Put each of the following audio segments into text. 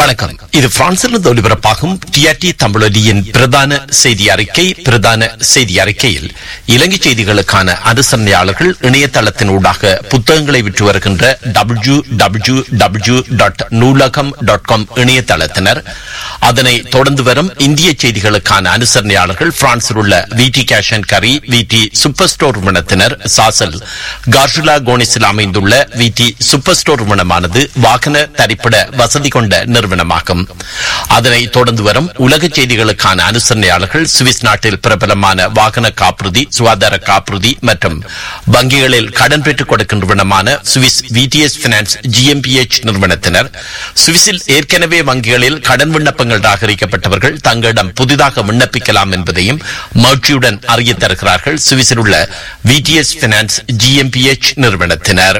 வணக்கம் இது பிரான்சிலிருந்து ஒலிபரப்பாகும் டிஆர்டி தமிழொலியின் பிரதான செய்தி அறிக்கை பிரதான செய்தி அறிக்கையில் இலங்கை செய்திகளுக்கான அனுசரணையாளர்கள் இணையதளத்தின் ஊடாக புத்தகங்களை விற்று வருகின்ற W W W dot Noolaham dot com இணையதளத்தினர் அதனை தொடர்ந்து வரும் இந்திய செய்திகளுக்கான அனுசரணையாளர்கள் பிரான்சில் உள்ள விடி கேஷ் அண்ட் கரி விடி சூப்பர் ஸ்டோர் நிறுவனத்தினர் சாசல் கார்ஷுலா கோனிஸில் அமைந்துள்ள விடி சூப்பர் ஸ்டோர் நிறுவனமானது வாகன தரிப்பிட வசதி கொண்ட நிறுவனமாகும் அதனை தொடர்ந்து வரும் உலக செய்திகளுக்கான அனுசரணையாளர்கள் சுவிஸ் நாட்டில் பிரபலமான வாகன காப்புறுதி சுகாதார காப்புறுதி மற்றும் வங்கிகளில் கடன் பெற்றுக் கொடுக்கும் நிறுவனமான சுவிஸ் விடிஎஸ் பினான்ஸ் ஜிஎம்பிஎச் நிறுவனத்தினர் சுவிஸில் ஏற்கனவே வங்கிகளில் கடன் விண்ணப்பங்கள் நிராகரிக்கப்பட்டவர்கள் தங்களிடம் புதிதாக விண்ணப்பிக்கலாம் என்பதையும் மகிழ்ச்சியுடன் அறிய தருகிறார்கள் சுவிஸில் உள்ள விடிஎஸ் பினான்ஸ் ஜிஎம்பிஎச் நிறுவனத்தினர்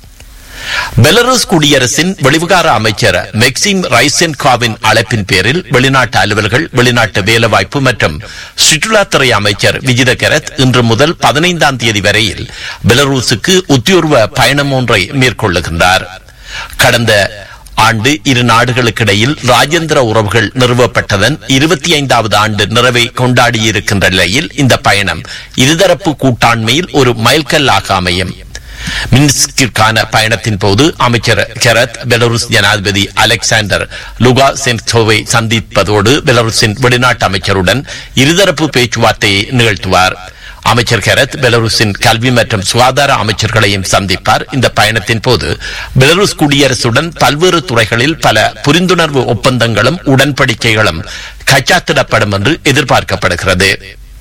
பெலருஸ் குடியரசின் வெளிவிகார அமைச்சர் மெக்சிம் ரைசென்காவின் அழைப்பின் பேரில் வெளிநாட்டு அலுவல்கள் வெளிநாட்டு வேலைவாய்ப்பு மற்றும் சுற்றுலாத்துறை அமைச்சர் விஜித கெரத் இன்று முதல் பதினைந்தாம் தேதி வரையில் பெலரூசுக்கு உத்தியோர்வ பயணம் ஒன்றை மேற்கொள்ளுகின்றார் கடந்த ஆண்டு இரு நாடுகளுக்கிடையில் ராஜேந்திர உறவுகள் நிறுவப்பட்டதன் இருபத்தி ஐந்தாவது ஆண்டு நிறைவை கொண்டாடியிருக்கின்ற நிலையில் இந்த பயணம் இருதரப்பு கூட்டாண்மையில் ஒரு மைல்கல்லாக அமையும் மின்ஸ்கிற்கான பயணத்தின் போது அமைச்சர் கெரத் பெலருஸ் ஜனாதிபதி அலெக்சாண்டர் லுகா சென்சோவை சந்திப்பதோடு பெலருஸின் வெளிநாட்டு அமைச்சருடன் இருதரப்பு பேச்சுவார்த்தையை நிகழ்த்துவார் அமைச்சர் கெரத் பெலருஸின் கல்வி மற்றும் சுகாதார அமைச்சர்களையும் சந்திப்பார் இந்த பயணத்தின் போது பெலருஸ் குடியரசுடன் பல்வேறு துறைகளில் பல புரிந்துணர்வு ஒப்பந்தங்களும் உடன்படிக்கைகளும் கச்சாத்திடப்படும் என்று எதிர்பார்க்கப்படுகிறது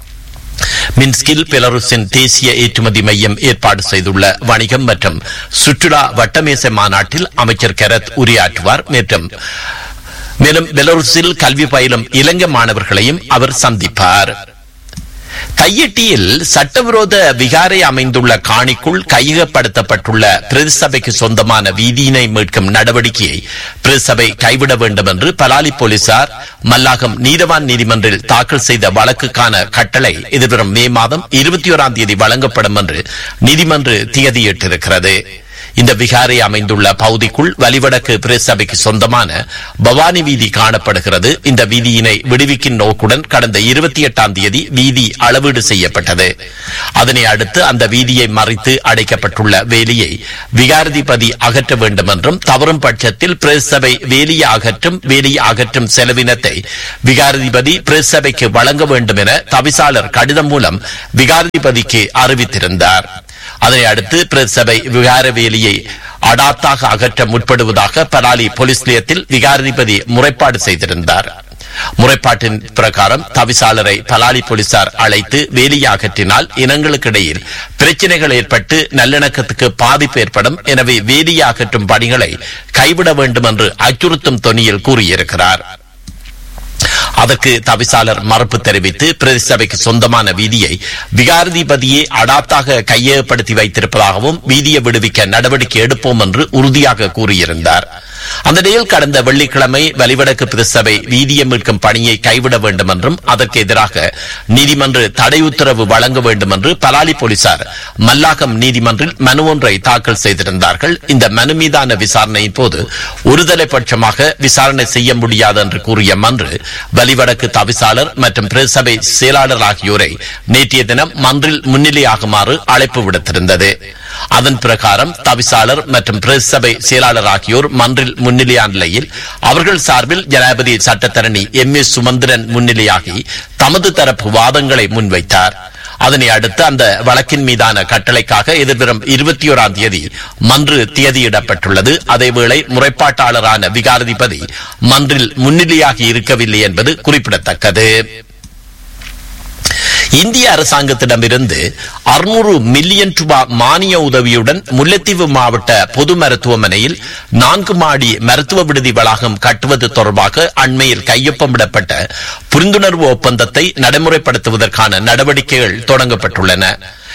மின்ஸ்கில் பெலருஸின் தேசிய ஏற்றுமதி மையம் ஏற்பாடு செய்துள்ள வணிகம் மற்றும் சுற்றுலா வட்டமேசை மாநாட்டில் அமைச்சர் கெரத் உரையாற்றுவார் மற்றும் மேலும் பெலருஸில் கல்வி பயிலும் இலங்கை மாணவர்களையும் அவர் சந்திப்பார் தையட்டியில் சட்டவிரோத விகாரை அமைந்துள்ள காணிக்குள் கையகப்படுத்தப்பட்டுள்ள பிரதிசபைக்கு சொந்தமான வீதியினை மீட்கும் நடவடிக்கையை பிரதிசபை கைவிட வேண்டும் என்று பலாலி போலீசார் மல்லாகம் நீதவான் நீதிமன்றில் தாக்கல் செய்த வழக்குக்கான கட்டளை எதிர்வரும் மே மாதம் இருபத்தி ஓராம் தேதி வழங்கப்படும் என்று நீதிமன்று திகதியிட்டிருக்கிறது இந்த விகாரை அமைந்துள்ள பகுதிக்குள் வலிவடக்கு பிரசபைக்கு சொந்தமான பவானி வீதி காணப்படுகிறது இந்த வீதியினை விடுவிக்கும் நோக்குடன் கடந்த இருபத்தி எட்டாம் தேதி வீதி அளவீடு செய்யப்பட்டது அதனை அடுத்து அந்த வீதியை மறைத்து அடைக்கப்பட்டுள்ள வேலியை விகாரதிபதி அகற்ற வேண்டும் என்றும் தவறும் பட்சத்தில் பிரசபை வேலியை அகற்றும் வேலியை அகற்றும் செலவினத்தை விகாரதிபதி பிரசபைக்கு வழங்க வேண்டும் என தவிசாளர் கடிதம் மூலம் விகாரதிபதிக்கு அறிவித்திருந்தார் அதனை அடுத்து பிரசபை விகாரவேலியை அடாத்தாக அகற்ற முற்படுவதாக பலாலி போலீஸ் நிலையத்தில் விகாரதிபதி முறைப்பாடு செய்திருந்தார் முறைப்பாட்டின் பிரகாரம் தவிசாளரை பலாலி போலீசார் அழைத்து வேலியை அகற்றினால் இனங்களுக்கிடையில் பிரச்சனைகள் ஏற்பட்டு நல்லிணக்கத்துக்கு பாதிப்பு ஏற்படும் எனவே வேலியை அகற்றும் பணிகளை கைவிட வேண்டும் என்று அச்சுறுத்தும் தொனியில் கூறியிருக்கிறார் அதற்கு தவிசாளர் மறுப்பு தெரிவித்து பிரதிசபைக்கு சொந்தமான வீதியை விகாரதிபதியே அடாத்தாக கையகப்படுத்தி வைத்திருப்பதாகவும் வீதியை விடுவிக்க நடவடிக்கை எடுப்போம் என்று உறுதியாக கூறியிருந்தார் அந்த நிலையில் கடந்த வெள்ளிக்கிழமை வலிவடக்கு பிரதிசபை வீதியை மீட்கும் பணியை கைவிட வேண்டும் என்றும் அதற்கு எதிராக நீதிமன்ற தடை உத்தரவு வழங்க வேண்டும் என்று பலாலி போலீசார் மல்லாகம் நீதிமன்றில் மனு ஒன்றை தாக்கல் செய்திருந்தார்கள் இந்த மனு மீதான விசாரணையின் போது ஒருதலை பட்சமாக விசாரணை செய்ய முடியாது என்று கூறிய மன்று வலிவடக்கு தவிசாளர் மற்றும் பிரசபை செயலாளர் ஆகியோரை நேற்றைய தினம் மன்றில் முன்னிலையாகுமாறு அழைப்பு விடுத்திருந்தது அதன் பிரகாரம் தவிசாளர் மற்றும் பிரசபை செயலாளர் ஆகியோர் மன்றில் முன்னிலையான நிலையில் அவர்கள் சார்பில் ஜனாதிபதி சட்டத்தரணி எம் ஏ சுமந்திரன் முன்னிலையாகி தமது தரப்பு வாதங்களை முன்வைத்தார் அதனை அடுத்து அந்த வழக்கின் மீதான கட்டளைக்காக எதிர்வரும் இருபத்தி ஓராம் தேதி மன்று தேதியிடப்பட்டுள்ளது அதேவேளை முறைப்பாட்டாளரான விகாரதிபதி மன்றில் முன்னிலையாகி இருக்கவில்லை என்பது குறிப்பிடத்தக்கது இந்திய அரசாங்கத்திடமிருந்து அறுநூறு மில்லியன் ரூபாய் மானிய உதவியுடன் முல்லைத்தீவு மாவட்ட பொது மருத்துவமனையில் நான்கு மாடி மருத்துவ விடுதி வளாகம் கட்டுவது தொடர்பாக அண்மையில் கையொப்பமிடப்பட்ட புரிந்துணர்வு ஒப்பந்தத்தை நடைமுறைப்படுத்துவதற்கான நடவடிக்கைகள் தொடங்கப்பட்டுள்ளன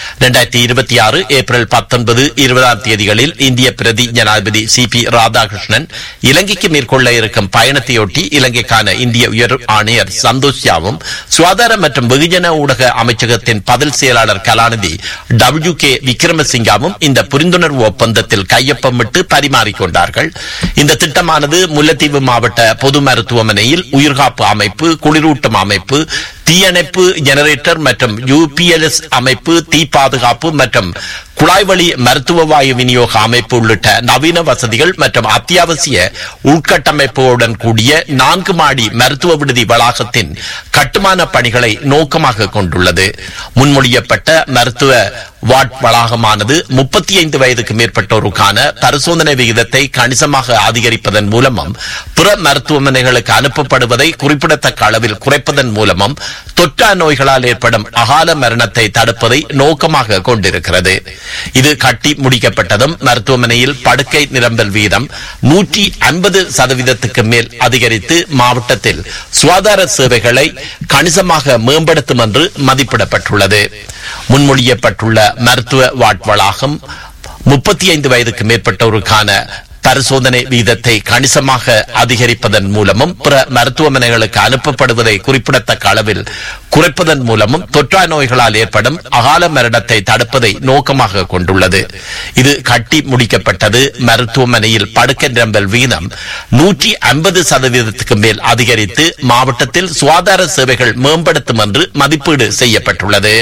இரண்டாயிரத்தி இருபத்தி ஆறு ஏப்ரல் பத்தொன்பது இருபதாம் தேதிகளில் இந்திய பிரதி ஜனாதிபதி சி பி ராதாகிருஷ்ணன் இலங்கைக்கு மேற்கொள்ள இருக்கும் பயணத்தையொட்டி இலங்கைக்கான இந்திய உயர் ஆணையர் சந்தோஷ் யாவும் சுகாதார மற்றும் வெகுஜன ஊடக அமைச்சகத்தின் பதில் செயலாளர் கலாநிதி டபிள்யூ கே விக்ரமசிங்காவும் இந்த புரிந்துணர்வு ஒப்பந்தத்தில் கையொப்பமிட்டு பரிமாறிக்கொண்டார்கள் இந்த திட்டமானது முல்லைத்தீவு மாவட்ட பொது மருத்துவமனையில் உயிர்காப்பு அமைப்பு குளிரூட்டும் அமைப்பு தீயணைப்பு ஜெனரேட்டர் மற்றும் யூபிஎல்எஸ் அமைப்பு தீ பாதுகாப்பு மற்றும் குழாய் வழி மருத்துவ வாயு விநியோக அமைப்பு உள்ளிட்ட நவீன வசதிகள் மற்றும் அத்தியாவசிய உள்கட்டமைப்புடன் கூடிய நான்கு மாடி மருத்துவ விடுதி வளாகத்தின் கட்டுமான பணிகளை நோக்கமாக கொண்டுள்ளது முன்மொழியப்பட்ட மருத்துவ வார்ட் வளாகமானது முப்பத்தி ஐந்து வயதுக்கு மேற்பட்டோருக்கான பரிசோதனை விகிதத்தை கணிசமாக அதிகரிப்பதன் மூலமும் பிற மருத்துவமனைகளுக்கு அனுப்பப்படுவதை குறிப்பிடத்தக்க அளவில் குறைப்பதன் மூலமும் தொற்றா நோய்களால் ஏற்படும் அகால மரணத்தை தடுப்பதை நோக்கமாக கொண்டிருக்கிறது இது கட்டி முடிக்கப்பட்டதும் மருத்துவமனையில் படுக்கை நிரம்பல் வீதம் நூற்றி ஐம்பது சதவீதத்துக்கு மேல் அதிகரித்து மாவட்டத்தில் சுகாதார சேவைகளை கணிசமாக மேம்படுத்தும் என்று மதிப்பிடப்பட்டுள்ளது முன்மொழியப்பட்டுள்ள மருத்துவ வார்ட் வளாகம் முப்பத்தி ஐந்து வயதுக்கு மேற்பட்டோருக்கான பரிசோதனை வீதத்தை கணிசமாக அதிகரிப்பதன் மூலமும் பிற மருத்துவமனைகளுக்கு அனுப்பப்படுவதை குறிப்பிடத்தக்க அளவில் குறைப்பதன் மூலமும் தொற்றா நோய்களால் ஏற்படும் அகால மரணத்தை தடுப்பதை நோக்கமாக கொண்டுள்ளது இது கட்டி முடிக்கப்பட்டது மருத்துவமனையில் படுக்கை நிரம்பல் வீதம் நூற்றி ஐம்பது சதவீதத்துக்கு மேல் அதிகரித்து மாவட்டத்தில் சுகாதார சேவைகள் மேம்படுத்தும் என்று மதிப்பீடு செய்யப்பட்டுள்ளது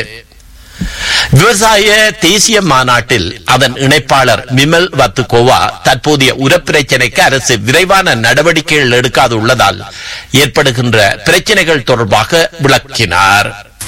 விவசாய தேசிய மாநாட்டில் அதன் இணைப்பாளர் மிமல் வத்துகோவா தற்போதைய உரப்பிரச்சினைக்கு அரசு விரைவான நடவடிக்கைகள் எடுக்காது உள்ளதால் ஏற்படுகின்ற பிரச்சினைகள் தொடர்பாக விளக்கினார்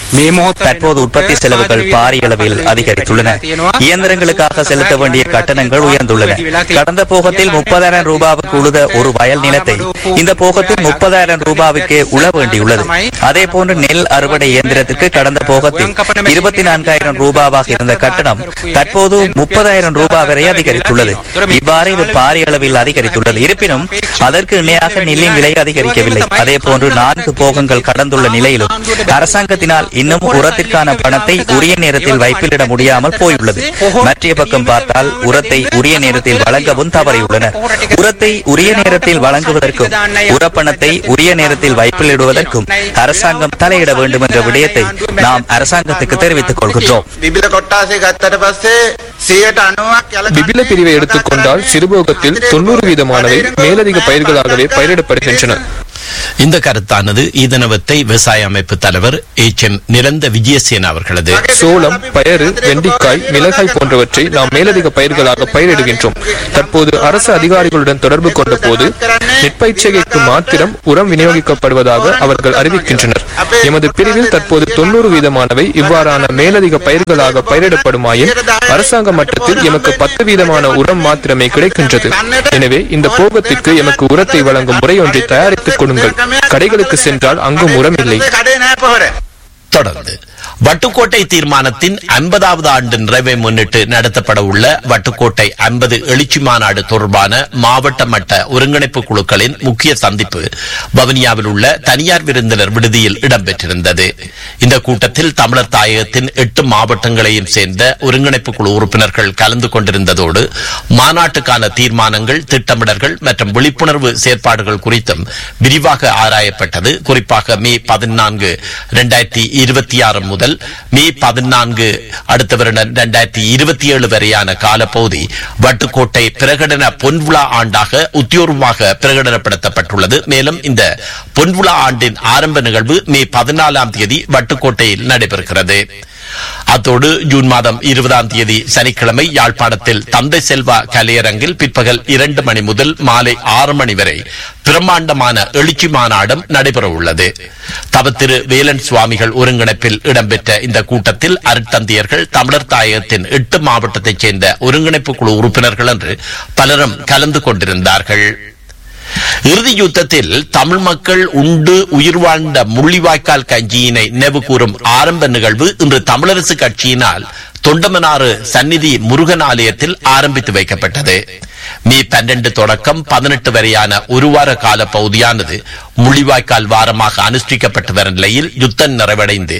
தற்போது உற்பத்தி செலவுகள் பாரிய அளவில் அதிகரித்துள்ளன இயந்திரங்களுக்காக செலுத்த வேண்டிய கட்டணங்கள் உயர்ந்துள்ளன கடந்த போகத்தில் முப்பதாயிரம் ரூபாவுக்கு உழுத ஒரு வயல் நிலத்தை இந்த போகத்தில் முப்பதாயிரம் ரூபாவுக்கு உழ வேண்டியுள்ளது அதே போன்று நெல் அறுவடை இயந்திரத்திற்கு கடந்த போகத்தில் இருபத்தி நான்காயிரம் ரூபாவாக இருந்த கட்டணம் தற்போது முப்பதாயிரம் ரூபாய் வரை அதிகரித்துள்ளது இவ்வாறு இது பாரிய அளவில் அதிகரித்துள்ளது இருப்பினும் அதற்கு இணையாக நெல்லின் விலை அதிகரிக்கவில்லை அதே போன்று நான்கு போகங்கள் கடந்துள்ள நிலையிலும் அரசாங்கத்தினால் இன்னும் உரத்திற்கான பணத்தை உரிய நேரத்தில் வைப்பிலிட முடியாமல் போயுள்ளது மற்ற பக்கம் பார்த்தால் உரத்தை உரிய நேரத்தில் வழங்கவும் தவறியுள்ளனர் உரத்தை உரிய நேரத்தில் வழங்குவதற்கும் உரப்பணத்தை உரிய நேரத்தில் வைப்பிலிடுவதற்கும் அரசாங்கம் தலையிட வேண்டும் என்ற விடயத்தை நாம் அரசாங்கத்துக்கு தெரிவித்துக் கொள்கின்றோம் විබිල කොට්ටාසේ ගත්තට පස්සේ සියයට අනුවක් விபில பிரிவை எடுத்துக்கொண்டால் சிறுபோகத்தில் தொண்ணூறு வீதமானவை மேலதிக பயிர்களாகவே பயிரிடப்படுகின்றன இந்த கருத்தானது ஈதனவத்தை விவசாய அமைப்பு தலைவர் எச் எம் நிரந்த விஜயசேன அவர்களது சோளம் பயறு வெண்டிக்காய் மிளகாய் போன்றவற்றை நாம் மேலதிக பயிர்களாக பயிரிடுகின்றோம் தற்போது அரசு அதிகாரிகளுடன் தொடர்பு கொண்ட போது நெற்பயிற்சிகைக்கு மாத்திரம் உரம் விநியோகிக்கப்படுவதாக அவர்கள் அறிவிக்கின்றனர் எமது பிரிவில் தற்போது தொண்ணூறு வீதமானவை இவ்வாறான மேலதிக பயிர்களாக பயிரிடப்படுமாயின் அரசாங்க மட்டத்தில் எமக்கு பத்து வீதமான உரம் மாத்திரமே கிடைக்கின்றது எனவே இந்த போகத்திற்கு எமக்கு உரத்தை வழங்கும் முறை ஒன்றை தயாரித்துக் கொடுங்கள் கடைகளுக்கு சென்றால் அங்கும் உரம் இல்லை කඩේ නෑ පොහොර தொடர்ந்து வட்டுக்கோட்டை தீர்மானத்தின் ஐம்பதாவது ஆண்டு நிறைவை முன்னிட்டு நடத்தப்பட உள்ள வட்டுக்கோட்டை ஐம்பது எழுச்சி மாநாடு தொடர்பான மாவட்ட மட்ட ஒருங்கிணைப்பு குழுக்களின் முக்கிய சந்திப்பு வவுனியாவில் உள்ள தனியார் விருந்தினர் விடுதியில் இடம்பெற்றிருந்தது இந்த கூட்டத்தில் தமிழர் தாயகத்தின் எட்டு மாவட்டங்களையும் சேர்ந்த ஒருங்கிணைப்பு குழு உறுப்பினர்கள் கலந்து கொண்டிருந்ததோடு மாநாட்டுக்கான தீர்மானங்கள் திட்டமிடல்கள் மற்றும் விழிப்புணர்வு செயற்பாடுகள் குறித்தும் விரிவாக ஆராயப்பட்டது குறிப்பாக மே பதினான்கு இரண்டாயிரத்தி இருபத்தி ஆறு முதல் மே பதினான்கு அடுத்த வருடம் இரண்டாயிரத்தி இருபத்தி ஏழு வரையான காலப்பகுதி வட்டுக்கோட்டை பிரகடன பொன்விழா ஆண்டாக உத்தியோகமாக பிரகடனப்படுத்தப்பட்டுள்ளது மேலும் இந்த பொன்விழா ஆண்டின் ஆரம்ப நிகழ்வு மே பதினாலாம் தேதி வட்டுக்கோட்டையில் நடைபெறுகிறது அத்தோடு ஜூன் மாதம் இருபதாம் தேதி சனிக்கிழமை யாழ்ப்பாணத்தில் தந்தை செல்வா கலையரங்கில் பிற்பகல் இரண்டு மணி முதல் மாலை ஆறு மணி வரை பிரம்மாண்டமான எழுச்சி மாநாடும் நடைபெற உள்ளது தவத்திரு வேலன் சுவாமிகள் ஒருங்கிணைப்பில் இடம்பெற்ற இந்த கூட்டத்தில் அருட்தந்தையர்கள் தமிழர் தாயகத்தின் எட்டு மாவட்டத்தைச் சேர்ந்த ஒருங்கிணைப்பு குழு உறுப்பினர்கள் என்று பலரும் கலந்து கொண்டிருந்தார்கள் இறுதி யுத்தத்தில் தமிழ் மக்கள் உண்டு உயிர் வாழ்ந்த முள்ளிவாய்க்கால் கஞ்சியினை நினைவு கூறும் ஆரம்ப நிகழ்வு இன்று தமிழரசு கட்சியினால் தொண்டமனாறு சந்நிதி முருகன் ஆலயத்தில் ஆரம்பித்து வைக்கப்பட்டது மே பன்னெண்டு தொடக்கம் பதினெட்டு வரையான ஒரு வார கால பகுதியானது முள்ளிவாய்க்கால் வாரமாக அனுஷ்டிக்கப்பட்டு வரும் நிலையில் யுத்தம் நிறைவடைந்து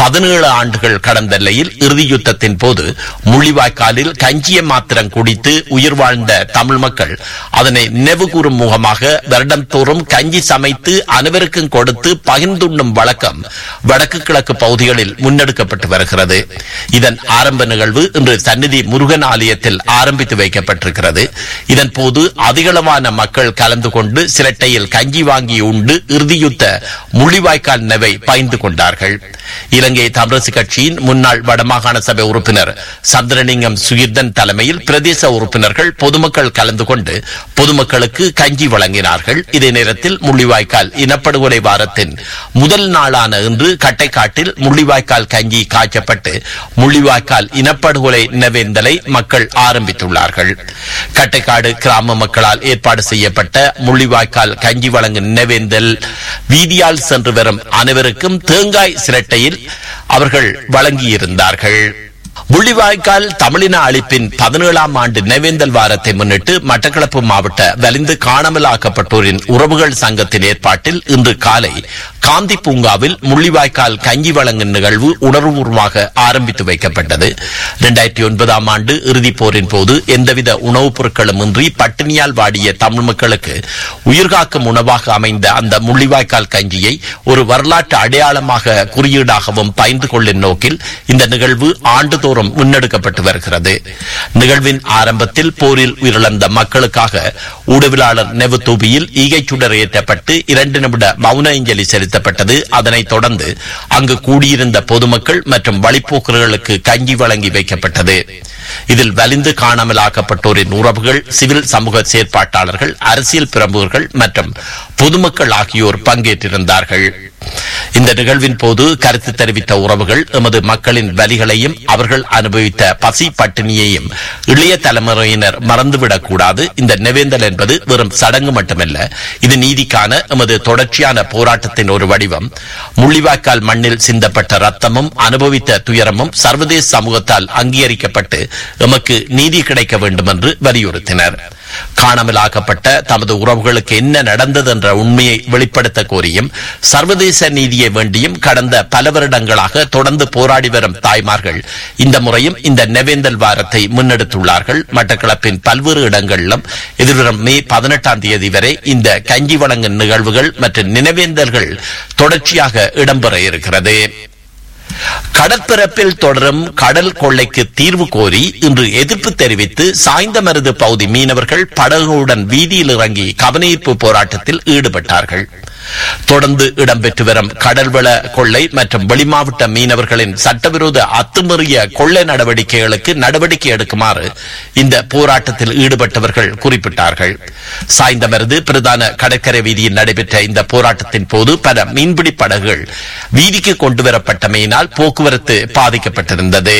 பதினேழு ஆண்டுகள் கடந்த நிலையில் இறுதி யுத்தத்தின் போது முள்ளிவாய்க்காலில் கஞ்சிய மாத்திரம் குடித்து உயிர் வாழ்ந்த தமிழ் மக்கள் அதனை நினைவு கூறும் முகமாக வருடந்தோறும் கஞ்சி சமைத்து அனைவருக்கும் கொடுத்து பகிர்ந்துண்ணும் வழக்கம் வடக்கு கிழக்கு பகுதிகளில் முன்னெடுக்கப்பட்டு வருகிறது இதன் ஆரம்ப நிகழ்வு இன்று சந்நிதி முருகன் ஆலயத்தில் ஆரம்பித்து வைக்கப்பட்டிருக்கிறது இதன் போது அதிகளவான மக்கள் கலந்து கொண்டு சிரட்டையில் கஞ்சி வாங்கி உண்டு இறுதியுத்த முள்ளிவாய்க்கால் நினைவை பகிர்ந்து கொண்டார்கள் இலங்கை தமிழரசு கட்சியின் முன்னாள் வடமாகாண சபை உறுப்பினர் சந்திரலிங்கம் சுகிர்தன் தலைமையில் பிரதேச உறுப்பினர்கள் பொதுமக்கள் கலந்து கொண்டு பொதுமக்களுக்கு கஞ்சி வழங்கினார்கள் இதே நேரத்தில் முள்ளிவாய்க்கால் இனப்படுகொலை வாரத்தின் முதல் நாளான இன்று கட்டைக்காட்டில் முள்ளிவாய்க்கால் கஞ்சி காய்ச்சப்பட்டு முள்ளிவாய்க்கால் இனப்படுகொலை நினைவேந்தலை மக்கள் ஆரம்பித்துள்ளார்கள் கட்டைக்காடு கிராம மக்களால் ஏற்பாடு செய்யப்பட்ட முள்ளிவாய்க்கால் கஞ்சி வழங்கும் நினைவேந்தல் வீதியால் சென்று வரும் அனைவருக்கும் தேங்காய் சிரட்டையில் அவர்கள் வழங்கியிருந்தார்கள் முள்ளிவாய்க்கால் தமிழின அழிப்பின் பதினேழாம் ஆண்டு நினைவேந்தல் வாரத்தை முன்னிட்டு மட்டக்களப்பு மாவட்ட வலிந்து காணாமலாக்கப்பட்டோரின் உறவுகள் சங்கத்தின் ஏற்பாட்டில் இன்று காலை காந்தி பூங்காவில் முள்ளிவாய்க்கால் கஞ்சி வழங்கும் நிகழ்வு உணர்வுபூர்வமாக ஆரம்பித்து வைக்கப்பட்டது இரண்டாயிரத்தி ஒன்பதாம் ஆண்டு இறுதிப் போரின் போது எந்தவித உணவுப் பொருட்களும் இன்றி பட்டினியால் வாடிய தமிழ் மக்களுக்கு உயிர்காக்கும் உணவாக அமைந்த அந்த முள்ளிவாய்க்கால் கஞ்சியை ஒரு வரலாற்று அடையாளமாக குறியீடாகவும் பகிர்ந்து கொள்ளும் நோக்கில் இந்த நிகழ்வு ஆண்டுதோறும் முன்னெடுக்கப்பட்டு வருகிறது நிகழ்வின் ஆரம்பத்தில் போரில் உயிரிழந்த மக்களுக்காக ஊடகவியலாளர் நெவு தூபியில் ஈகை சுடர் ஏற்றப்பட்டு இரண்டு நிமிட மௌன அஞ்சலி செலுத்தப்பட்டது அதனைத் தொடர்ந்து அங்கு கூடியிருந்த பொதுமக்கள் மற்றும் வழிப்போக்கர்களுக்கு கஞ்சி வழங்கி வைக்கப்பட்டது இதில் வலிந்து காணாமல் ஆக்கப்பட்டோரின் உறவுகள் சிவில் சமூக செயற்பாட்டாளர்கள் அரசியல் பிரமுகர்கள் மற்றும் பொதுமக்கள் ஆகியோர் பங்கேற்றிருந்தார்கள் இந்த நிகழ்வின் போது கருத்து தெரிவித்த உறவுகள் எமது மக்களின் வலிகளையும் அவர்கள் அனுபவித்த பசி பட்டினியையும் இளைய தலைமுறையினர் மறந்துவிடக் கூடாது இந்த நிவேந்தல் என்பது வெறும் சடங்கு மட்டுமல்ல இது நீதிக்கான எமது தொடர்ச்சியான போராட்டத்தின் ஒரு வடிவம் முள்ளிவாய்க்கால் மண்ணில் சிந்தப்பட்ட ரத்தமும் அனுபவித்த துயரமும் சர்வதேச சமூகத்தால் அங்கீகரிக்கப்பட்டு எமக்கு நீதி கிடைக்க வேண்டும் என்று வலியுறுத்தினர் காணாமலாக்கப்பட்ட தமது உறவுகளுக்கு என்ன நடந்தது என்ற உண்மையை வெளிப்படுத்த கோரியும் சர்வதேச நீதியை வேண்டியும் கடந்த பல வருடங்களாக தொடர்ந்து போராடி வரும் தாய்மார்கள் இந்த முறையும் இந்த நெவேந்தல் வாரத்தை முன்னெடுத்துள்ளார்கள் மட்டக்களப்பின் பல்வேறு இடங்களிலும் எதிர்வரும் மே பதினெட்டாம் தேதி வரை இந்த கஞ்சி வழங்கும் நிகழ்வுகள் மற்றும் நினைவேந்தல்கள் தொடர்ச்சியாக இடம்பெற இருக்கிறது கடற்பரப்பில் தொடரும் கடல் கொள்ளைக்கு தீர்வு கோரி இன்று எதிர்ப்பு தெரிவித்து சாய்ந்தமருது பகுதி மீனவர்கள் படகுடன் வீதியில் இறங்கி கவனஈர்ப்பு போராட்டத்தில் ஈடுபட்டார்கள் தொடர்ந்து இடம்பெற்று வரும் கடல்வள கொள்ளை மற்றும் வெளிமாவட்ட மீனவர்களின் சட்டவிரோத அத்துமீறிய கொள்ளை நடவடிக்கைகளுக்கு நடவடிக்கை எடுக்குமாறு இந்த போராட்டத்தில் ஈடுபட்டவர்கள் குறிப்பிட்டார்கள் சாய்ந்தமருது பிரதான கடற்கரை வீதியில் நடைபெற்ற இந்த போராட்டத்தின் போது பல மீன்பிடி படகுகள் வீதிக்கு கொண்டுவரப்பட்டமையினால் போக்குவரத்து பாதிக்கப்பட்டிருந்தது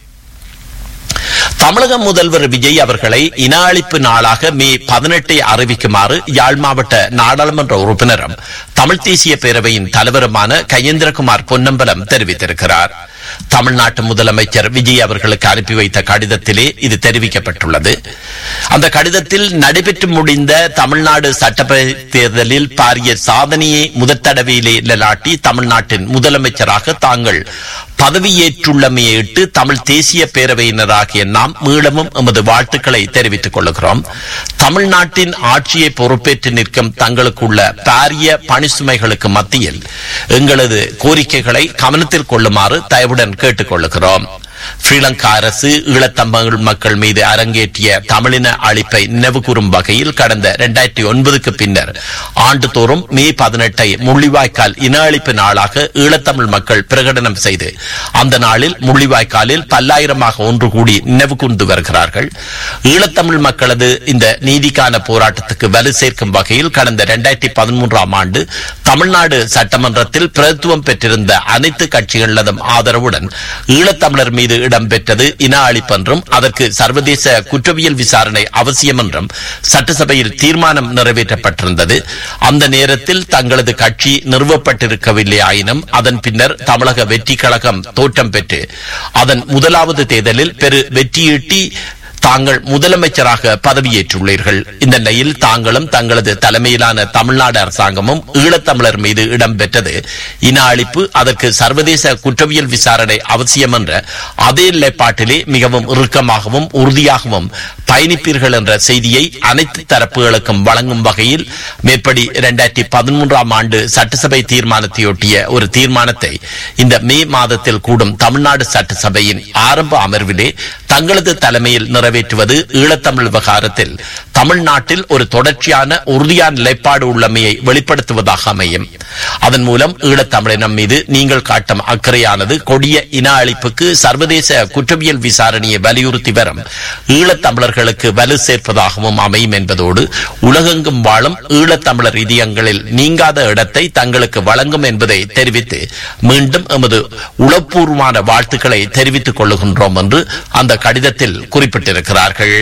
தமிழக முதல்வர் விஜய் அவர்களை இன அழிப்பு நாளாக மே பதினெட்டை அறிவிக்குமாறு யாழ் மாவட்ட நாடாளுமன்ற உறுப்பினரும் தமிழ் தேசிய பேரவையின் தலைவருமான கையேந்திரகுமார் பொன்னம்பலம் தெரிவித்திருக்கிறார் தமிழ்நாட்டு முதலமைச்சர் விஜய் அவர்களுக்கு அனுப்பி வைத்த கடிதத்திலே இது தெரிவிக்கப்பட்டுள்ளது அந்த கடிதத்தில் நடைபெற்று முடிந்த தமிழ்நாடு சட்டப்பேரவை தேர்தலில் பாரிய சாதனையை முதற் தடவையிலே நிலாட்டி தமிழ்நாட்டின் முதலமைச்சராக தாங்கள் பதவியேற்றுள்ளமையிட்டு தமிழ் தேசிய பேரவையினராகிய நாம் மீளமும் எமது வாழ்த்துக்களை தெரிவித்துக் கொள்கிறோம் தமிழ்நாட்டின் ஆட்சியை பொறுப்பேற்று நிற்கும் தங்களுக்குள்ள பாரிய பணிசுமைகளுக்கு மத்தியில் எங்களது கோரிக்கைகளை கவனத்தில் கொள்ளுமாறு தயவுடன் கேட்டுக் கொள்ளுகிறோம் ஸ்ரீலங்கா அரசு ஈழத்தமிழ் மக்கள் மீது அரங்கேற்றிய தமிழின அழிப்பை நினைவு கூறும் வகையில் கடந்த இரண்டாயிரத்தி ஒன்பதுக்கு பின்னர் ஆண்டுதோறும் மே பதினெட்டை முள்ளிவாய்க்கால் இன அழிப்பு நாளாக ஈழத்தமிழ் மக்கள் பிரகடனம் செய்து அந்த நாளில் முள்ளிவாய்க்காலில் பல்லாயிரமாக ஒன்று கூடி நினைவு கூர்ந்து வருகிறார்கள் ஈழத்தமிழ் மக்களது இந்த நீதிக்கான போராட்டத்துக்கு வலு சேர்க்கும் வகையில் கடந்த இரண்டாயிரத்தி பதிமூன்றாம் ஆண்டு தமிழ்நாடு சட்டமன்றத்தில் பிரதித்துவம் பெற்றிருந்த அனைத்து கட்சிகளதும் ஆதரவுடன் ஈழத்தமிழர் மீது இடம்பெற்றது இன அழிப்பென்றும் அதற்கு சர்வதேச குற்றவியல் விசாரணை அவசியம் என்றும் சட்டசபையில் தீர்மானம் நிறைவேற்றப்பட்டிருந்தது அந்த நேரத்தில் தங்களது கட்சி நிறுவப்பட்டிருக்கவில்லை ஆயினும் அதன் பின்னர் தமிழக வெற்றி கழகம் தோற்றம் பெற்று அதன் முதலாவது தேர்தலில் பெரு வெற்றியீட்டி தாங்கள் முதலமைச்சராக பதவியேற்றுள்ளீர்கள் இந்த நிலையில் தாங்களும் தங்களது தலைமையிலான தமிழ்நாடு அரசாங்கமும் ஈழத்தமிழர் மீது இடம்பெற்றது இன அழிப்பு அதற்கு சர்வதேச குற்றவியல் விசாரணை அவசியம் என்ற அதே நிலைப்பாட்டிலே மிகவும் இறுக்கமாகவும் உறுதியாகவும் பயணிப்பீர்கள் என்ற செய்தியை அனைத்து தரப்புகளுக்கும் வழங்கும் வகையில் மேற்படி இரண்டாயிரத்தி பதிமூன்றாம் ஆண்டு சட்டசபை தீர்மானத்தையொட்டிய ஒரு தீர்மானத்தை இந்த மே மாதத்தில் கூடும் தமிழ்நாடு சட்டசபையின் ஆரம்ப அமர்விலே தங்களது தலைமையில் நிறைவேற்றுவது ஈழத்தமிழ் விவகாரத்தில் தமிழ்நாட்டில் ஒரு தொடர்ச்சியான உறுதியான நிலைப்பாடு உள்ளமையை வெளிப்படுத்துவதாக அமையும் அதன் மூலம் ஈழத்தமிழினம் மீது நீங்கள் காட்டும் அக்கறையானது கொடிய இன அழிப்புக்கு சர்வதேச குற்றவியல் விசாரணையை வலியுறுத்தி வரும் ஈழத்தமிழர்களுக்கு வலு சேர்ப்பதாகவும் அமையும் என்பதோடு உலகெங்கும் வாழும் ஈழத்தமிழர் இதயங்களில் நீங்காத இடத்தை தங்களுக்கு வழங்கும் என்பதை தெரிவித்து மீண்டும் எமது உளப்பூர்வமான வாழ்த்துக்களை தெரிவித்துக் கொள்ளுகின்றோம் என்று அந்த கடிதத்தில் குறிப்பிட்டிருக்கிறார்கள்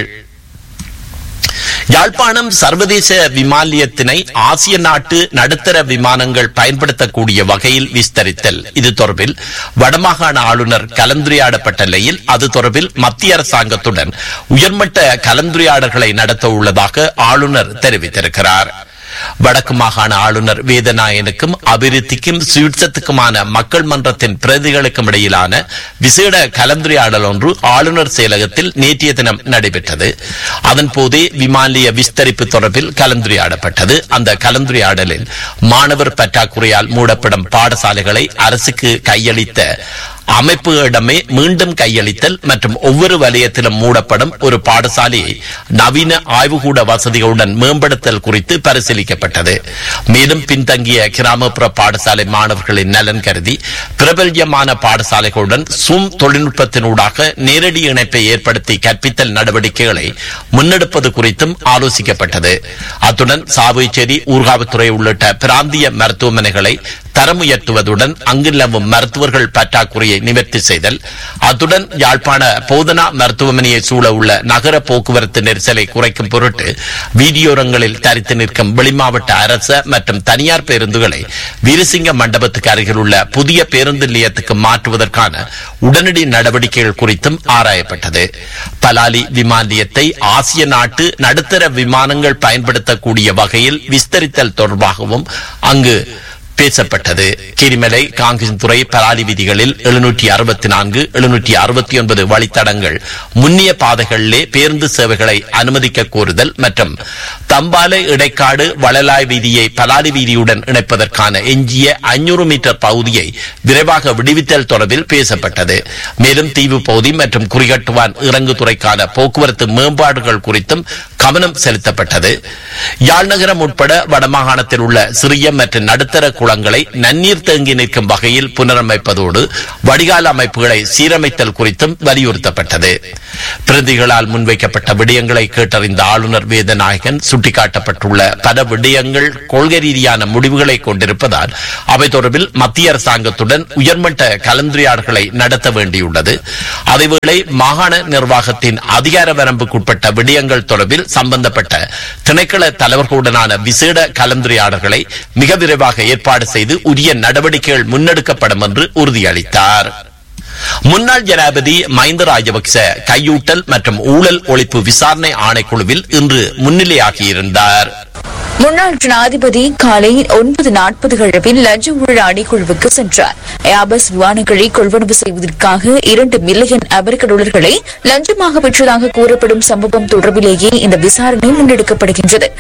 யாழ்ப்பாணம் சர்வதேச விமானியத்தினை ஆசிய நாட்டு நடுத்தர விமானங்கள் பயன்படுத்தக்கூடிய வகையில் விஸ்தரித்தல் இது தொடர்பில் வடமாகாண ஆளுநர் கலந்துரையாடப்பட்ட நிலையில் அது தொடர்பில் மத்திய அரசாங்கத்துடன் உயர்மட்ட கலந்துரையாடல்களை நடத்த உள்ளதாக ஆளுநர் தெரிவித்திருக்கிறார் வடக்கு மாகாண ஆளுநர் வேதநாயனுக்கும் அபிவிருத்திக்கும் சுவிட்சத்துக்குமான மக்கள் மன்றத்தின் பிரதிகளுக்கும் இடையிலான விசேட கலந்துரையாடல் ஒன்று ஆளுநர் செயலகத்தில் நேற்றைய தினம் நடைபெற்றது அதன் போதே விமானிய விஸ்தரிப்பு தொடர்பில் கலந்துரையாடப்பட்டது அந்த கலந்துரையாடலில் மாணவர் பற்றாக்குறையால் மூடப்படும் பாடசாலைகளை அரசுக்கு கையளித்த அமைப்புகளிடமே மீண்டும் கையளித்தல் மற்றும் ஒவ்வொரு வலயத்திலும் மூடப்படும் ஒரு பாடசாலையை நவீன ஆய்வுகூட வசதிகளுடன் மேம்படுத்தல் குறித்து பரிசீலிக்கப்பட்டது மேலும் பின்தங்கிய கிராமப்புற பாடசாலை மாணவர்களின் நலன் கருதி பிரபல்யமான பாடசாலைகளுடன் சும் தொழில்நுட்பத்தினூடாக நேரடி இணைப்பை ஏற்படுத்தி கற்பித்தல் நடவடிக்கைகளை முன்னெடுப்பது குறித்தும் ஆலோசிக்கப்பட்டது அத்துடன் சாவுச்சேரி ஊர்காவத்துறை உள்ளிட்ட பிராந்திய மருத்துவமனைகளை தரம் உயர்த்துவதுடன் அங்கு நிலவும் மருத்துவர்கள் பற்றாக்குறையை நிவர்த்தி செய்தல் அத்துடன் யாழ்ப்பாண போதனா மருத்துவமனையை சூழ உள்ள நகர போக்குவரத்து நெரிசலை குறைக்கும் பொருட்டு வீதியோரங்களில் தரித்து நிற்கும் வெளிமாவட்ட அரச மற்றும் தனியார் பேருந்துகளை வீரசிங்க மண்டபத்துக்கு அருகில் உள்ள புதிய பேருந்து நிலையத்துக்கு மாற்றுவதற்கான உடனடி நடவடிக்கைகள் குறித்தும் ஆராயப்பட்டது பலாலி விமான நிலையத்தை ஆசிய நாட்டு நடுத்தர விமானங்கள் பயன்படுத்தக்கூடிய வகையில் விஸ்தரித்தல் தொடர்பாகவும் அங்கு பேசப்பட்டது கீரிமலை காங்கிரஸ்துறை பராலி வீதிகளில் எழுநூற்றி அறுபத்தி நான்கு எழுநூற்றி அறுபத்தி ஒன்பது வழித்தடங்கள் முன்னிய பாதைகளிலே பேருந்து சேவைகளை அனுமதிக்க கோருதல் மற்றும் தம்பாலை இடைக்காடு வளலாய் வீதியை பலாலி வீதியுடன் இணைப்பதற்கான எஞ்சிய ஐநூறு மீட்டர் பகுதியை விரைவாக விடுவித்தல் தொடர்பில் பேசப்பட்டது மேலும் தீவு பகுதி மற்றும் குறிகட்டுவான் இறங்குதுறைக்கான போக்குவரத்து மேம்பாடுகள் குறித்தும் கவனம் செலுத்தப்பட்டது யாழ் நகரம் உட்பட வடமாகாணத்தில் உள்ள சிறிய மற்றும் நடுத்தர குளங்களை நன்னீர் தேங்கி நிற்கும் வகையில் புனரமைப்பதோடு வடிகால் அமைப்புகளை சீரமைத்தல் குறித்தும் வலியுறுத்தப்பட்டது பிரதிகளால் முன்வைக்கப்பட்ட விடயங்களை கேட்டறிந்த ஆளுநர் வேதநாயகன் சுட்டிக்காட்டப்பட்டுள்ள பல விடயங்கள் கொள்கை ரீதியான முடிவுகளை கொண்டிருப்பதால் அவை தொடர்பில் மத்திய அரசாங்கத்துடன் உயர்மட்ட கலந்துரையாடல்களை நடத்த வேண்டியுள்ளது அதேவேளை மாகாண நிர்வாகத்தின் அதிகார வரம்புக்குட்பட்ட விடயங்கள் தொடர்பில் சம்பந்தப்பட்ட திணைக்கள தலைவர்களுடனான விசேட கலந்துரையாடல்களை மிக விரைவாக ஏற்பாடு செய்து உரிய நடவடிக்கைகள் முன்னெடுக்கப்படும் என்று உறுதியளித்தார் முன்னாள் ஜனாதிபதி மஹிந்த ராஜபக்ச கையூட்டல் மற்றும் ஊழல் ஒழிப்பு விசாரணை ஆணைக்குழுவில் இன்று முன்னிலையாகியிருந்தார் முன்னாள் ஜனாதிபதி காலை ஒன்பது நாற்பது அளவில் லஞ்ச ஊழல் ஆணைக்குழுவுக்கு சென்றார் ஏபஸ் விமானங்களை கொள்வனவு செய்வதற்காக இரண்டு மில்லியன் அமெரிக்க டாலர்களை லஞ்சமாக பெற்றதாக கூறப்படும் சம்பவம் தொடர்பிலேயே இந்த விசாரணை முன்னெடுக்கப்படுகின்றது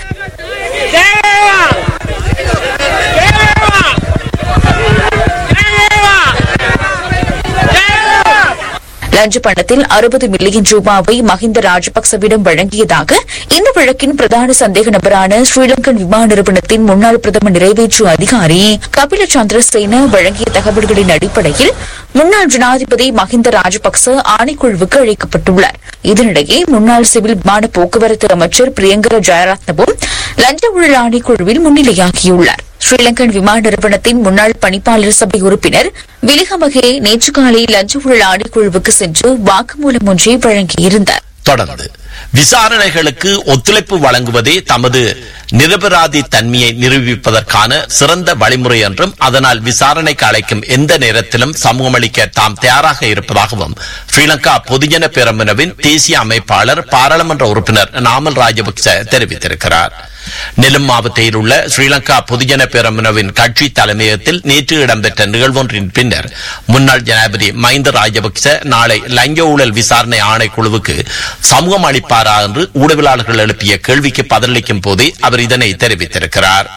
லஞ்ச பணத்தில் அறுபது மில்லியன் ரூபாவை மஹிந்த ராஜபக்சவிடம் வழங்கியதாக இந்த வழக்கின் பிரதான சந்தேக நபரான ஸ்ரீலங்கன் விமான நிறுவனத்தின் முன்னாள் பிரதம நிறைவேற்று அதிகாரி கபில சந்திரசேன வழங்கிய தகவல்களின் அடிப்படையில் முன்னாள் ஜனாதிபதி மஹிந்த ராஜபக்ச ஆணைக்குழுவுக்கு அழைக்கப்பட்டுள்ளார் இதனிடையே முன்னாள் சிவில் விமான போக்குவரத்து அமைச்சர் பிரியங்கர ஜெயரத்னவும் லஞ்ச ஊழல் ஆணைக்குழுவில் முன்னிலையாகியுள்ளார் ஸ்ரீலங்கன் விமான நிறுவனத்தின் முன்னாள் பணிப்பாளர் சபை உறுப்பினர் விலிகமகே நேற்று காலை லஞ்ச ஊழல் ஆணைக்குழுவுக்கு சென்று வாக்குமூலம் ஒன்றை வழங்கியிருந்தார் தொடர்ந்து விசாரணைகளுக்கு ஒத்துழைப்பு வழங்குவதே தமது நிரபராதி தன்மையை நிரூபிப்பதற்கான சிறந்த வழிமுறை என்றும் அதனால் விசாரணைக்கு அழைக்கும் எந்த நேரத்திலும் சமூகமளிக்க தாம் தயாராக இருப்பதாகவும் ஸ்ரீலங்கா பொதுஜன பேரமுனவின் தேசிய அமைப்பாளர் பாராளுமன்ற உறுப்பினர் நாமல் ராஜபக்ச தெரிவித்திருக்கிறார் நெலும் மாவட்டத்தில் உள்ள ஸ்ரீலங்கா பொதுஜன பேரமுனவின் கட்சி தலைமையகத்தில் நேற்று இடம்பெற்ற நிகழ்வொன்றின் பின்னர் முன்னாள் ஜனாதிபதி மஹிந்த ராஜபக்ச நாளை லஞ்ச ஊழல் விசாரணை ஆணைக்குழுவுக்கு சமூகம் அளிப்பாரா என்று ஊடகவியலாளர்கள் எழுப்பிய கேள்விக்கு பதிலளிக்கும் போதே அவர் இதனை தெரிவித்திருக்கிறார்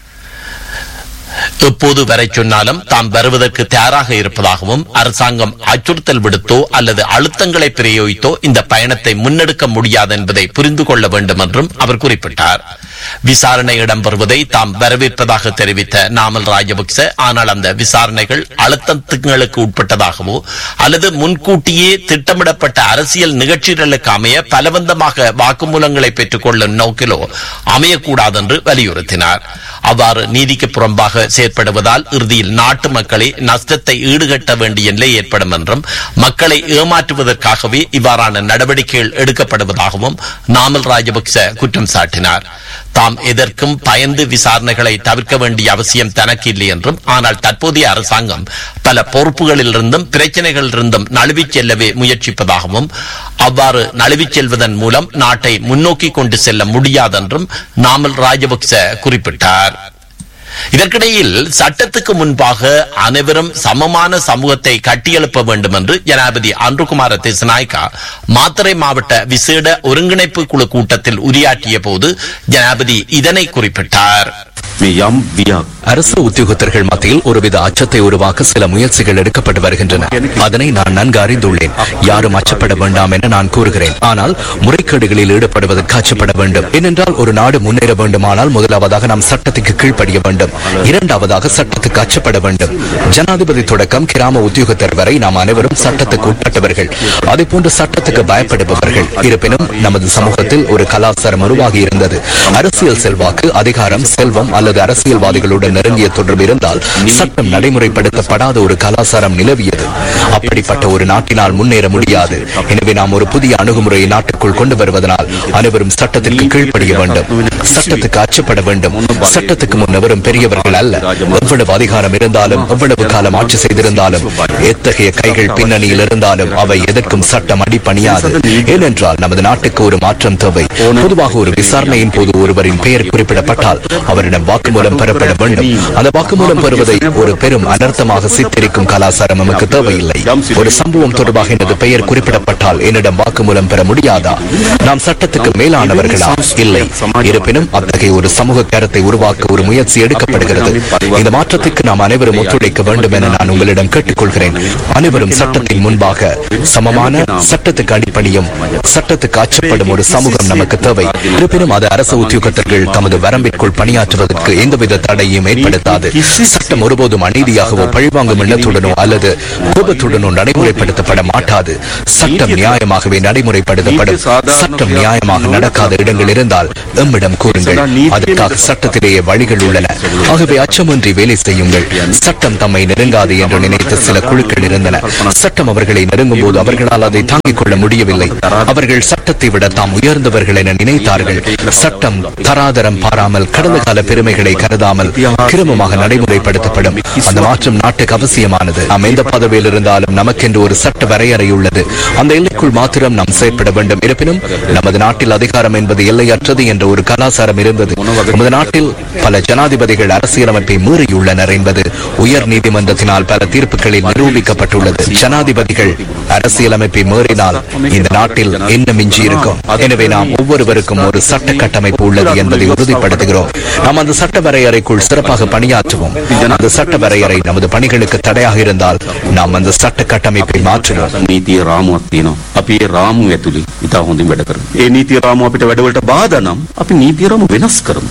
எப்போது வரை சொன்னாலும் தாம் வருவதற்கு தயாராக இருப்பதாகவும் அரசாங்கம் அச்சுறுத்தல் விடுத்தோ அல்லது அழுத்தங்களை பிரயோகித்தோ இந்த பயணத்தை முன்னெடுக்க முடியாது என்பதை புரிந்து கொள்ள வேண்டும் என்றும் அவர் குறிப்பிட்டார் விசாரணை இடம்பெறுவதை தாம் வரவேற்பதாக தெரிவித்த நாமல் ராஜபக்ச ஆனால் அந்த விசாரணைகள் அழுத்தங்களுக்கு உட்பட்டதாகவோ அல்லது முன்கூட்டியே திட்டமிடப்பட்ட அரசியல் நிகழ்ச்சிகளுக்கு அமைய பலவந்தமாக வாக்குமூலங்களை பெற்றுக் கொள்ளும் நோக்கிலோ அமையக்கூடாது என்று வலியுறுத்தினார் அவ்வாறு நீதிக்கு புறம்பாக செயற்படுவதால் இறுதியில் நாட்டு மக்களே நஷ்டத்தை ஈடுகட்ட வேண்டிய நிலை ஏற்படும் என்றும் மக்களை ஏமாற்றுவதற்காகவே இவ்வாறான நடவடிக்கைகள் எடுக்கப்படுவதாகவும் நாமல் ராஜபக்ச குற்றம் சாட்டினார் தாம் எதற்கும் பயந்து விசாரணைகளை தவிர்க்க வேண்டிய அவசியம் தனக்கு இல்லை என்றும் ஆனால் தற்போதைய அரசாங்கம் பல பொறுப்புகளிலிருந்தும் பிரச்சனைகளிலிருந்தும் நழுவிச் செல்லவே முயற்சிப்பதாகவும் அவ்வாறு நழுவிச் செல்வதன் மூலம் நாட்டை முன்னோக்கி கொண்டு செல்ல முடியாதென்றும் நாமல் ராஜபக்ச குறிப்பிட்டார் இதற்கிடையில் சட்டத்துக்கு முன்பாக அனைவரும் சமமான சமூகத்தை கட்டியெழுப்ப வேண்டும் என்று ஜனாதிபதி அன்றுகுமார திசநாயக்கா மாத்தறை மாவட்ட விசேட ஒருங்கிணைப்பு குழு கூட்டத்தில் உரையாற்றிய போது ஜனாதிபதி இதனை குறிப்பிட்டார் මේ යම් වියක් அரசு உத்தியோகத்தர்கள் மத்தியில் ஒருவித அச்சத்தை உருவாக்க சில முயற்சிகள் எடுக்கப்பட்டு வருகின்றன அதனை நான் நன்கு அறிந்துள்ளேன் யாரும் அச்சப்பட வேண்டாம் என நான் கூறுகிறேன் ஆனால் முறைகேடுகளில் ஈடுபடுவதற்கு அச்சப்பட வேண்டும் ஏனென்றால் ஒரு நாடு முன்னேற வேண்டுமானால் முதலாவதாக நாம் சட்டத்துக்கு கீழ்ப்படிய வேண்டும் இரண்டாவதாக சட்டத்துக்கு அச்சப்பட வேண்டும் ஜனாதிபதி தொடக்கம் கிராம உத்தியோகத்தர் வரை நாம் அனைவரும் சட்டத்துக்கு உட்பட்டவர்கள் அதே போன்று சட்டத்துக்கு பயப்படுபவர்கள் இருப்பினும் நமது சமூகத்தில் ஒரு கலாச்சாரம் உருவாகி இருந்தது அரசியல் செல்வாக்கு அதிகாரம் செல்வம் அல்லது அரசியல்வாதிகளுடன் நெருங்கிய தொடர்பு இருந்தால் சட்டம் நடைமுறைப்படுத்தப்படாத ஒரு கலாச்சாரம் நிலவியது அப்படிப்பட்ட ஒரு நாட்டினால் முன்னேற முடியாது எனவே நாம் ஒரு புதிய அணுகுமுறையை நாட்டுக்குள் கொண்டு வருவதனால் அனைவரும் சட்டத்திற்கு கீழ்ப்படிய வேண்டும் சட்டத்துக்கு அச்சப்பட வேண்டும் சட்டத்துக்கு முன் எவரும் பெரியவர்கள் அல்ல எவ்வளவு அதிகாரம் இருந்தாலும் எவ்வளவு காலம் ஆட்சி செய்திருந்தாலும் எத்தகைய கைகள் பின்னணியில் இருந்தாலும் அவை எதற்கும் சட்டம் அடிப்பணியாது ஏனென்றால் நமது நாட்டுக்கு ஒரு மாற்றம் தேவை பொதுவாக ஒரு விசாரணையின் போது ஒருவரின் பெயர் குறிப்பிடப்பட்டால் அவரிடம் வாக்குமூலம் பெறப்பட வேண்டும் அந்த வாக்குமூலம் பெறுவதை ஒரு பெரும் அனர்த்தமாக சித்தரிக்கும் கலாச்சாரம் நமக்கு தேவையில்லை ஒரு சம்பவம் தொடர்பாக எனது பெயர் குறிப்பிடப்பட்டால் என்னிடம் வாக்குமூலம் பெற முடியாதா நாம் சட்டத்துக்கு மேலானவர்களா இல்லை இருப்பினும் அத்தகைய ஒரு சமூக கருத்தை உருவாக்க ஒரு முயற்சி எடுக்கப்படுகிறது இந்த மாற்றத்துக்கு நாம் அனைவரும் ஒத்துழைக்க வேண்டும் என நான் உங்களிடம் கேட்டுக்கொள்கிறேன் அனைவரும் சட்டத்தின் முன்பாக சமமான சட்டத்துக்கு அடிப்படையும் சட்டத்துக்கு அச்சப்படும் ஒரு சமூகம் நமக்கு தேவை இருப்பினும் அது அரசு உத்தியோகத்தர்கள் தமது வரம்பிற்குள் பணியாற்றுவதற்கு எந்தவித தடையும் ஏற்படுத்தாது சட்டம் ஒருபோதும் அநீதியாகவோ பழிவாங்கும் எண்ணத்துடனோ அல்லது கோபத்துடனோ நடைமுறைப்படுத்தப்பட மாட்டாது சட்டம் நியாயமாகவே நடைமுறைப்படுத்தப்படும் சட்டம் நியாயமாக நடக்காத இடங்கள் இருந்தால் எம்மிடம் கூறுங்கள் அதற்காக சட்டத்திலேயே வழிகள் உள்ளன ஆகவே அச்சமின்றி வேலை செய்யுங்கள் சட்டம் தம்மை நெருங்காது என்று நினைத்த சில குழுக்கள் இருந்தன சட்டம் அவர்களை நெருங்கும் போது அவர்களால் அதை தாங்கிக் கொள்ள முடியவில்லை அவர்கள் சட்டத்தை விட தாம் உயர்ந்தவர்கள் என நினைத்தார்கள் சட்டம் தராதரம் பாராமல் கடந்த கால பெருமைகளை கருதாமல் கிரமமாக நடைமுறைப்படுத்தப்படும் அந்த மாற்றம் நாட்டுக்கு அவசியமானது நாம் எந்த பதவியில் இருந்தாலும் நமக்கென்று ஒரு சட்ட வரையறை உள்ளது அந்த எல்லைக்குள் மாத்திரம் நாம் செயற்பட வேண்டும் இருப்பினும் நமது நாட்டில் அதிகாரம் என்பது எல்லையற்றது என்ற ஒரு கலாச்சாரம் இருந்தது நமது நாட்டில் பல ஜனாதிபதிகள் அரசியலமைப்பை மீறியுள்ளனர் என்பது உயர் நீதிமன்றத்தினால் பல தீர்ப்புகளில் நிரூபிக்கப்பட்டுள்ளது ஜனாதிபதிகள் அரசியலமைப்பை மீறினால் இந்த நாட்டில் என்ன மிஞ்சி இருக்கும் எனவே நாம் ஒவ்வொருவருக்கும் ஒரு சட்ட கட்டமைப்பு உள்ளது என்பதை உறுதிப்படுத்துகிறோம் நாம் அந்த சட்ட வரையறைக்குள் சிறப்பாக பணியாற்றுவோம் அந்த சட்ட வரையறை நமது பணிகளுக்கு தடையாக இருந்தால் நாம் அந்த சட்ட கட்டமைப்பை மாற்றுவோம் නීතිය රාමුවක් තියෙනවා. අපි ඒ රාමුව ඇතුලේ ඉතා හොඳින් වැඩ කරමු. ඒ නීතිය රාමුව අපිට වැඩවලට බාධා නම් අපි නීතිය රාමුව වෙනස් කරමු.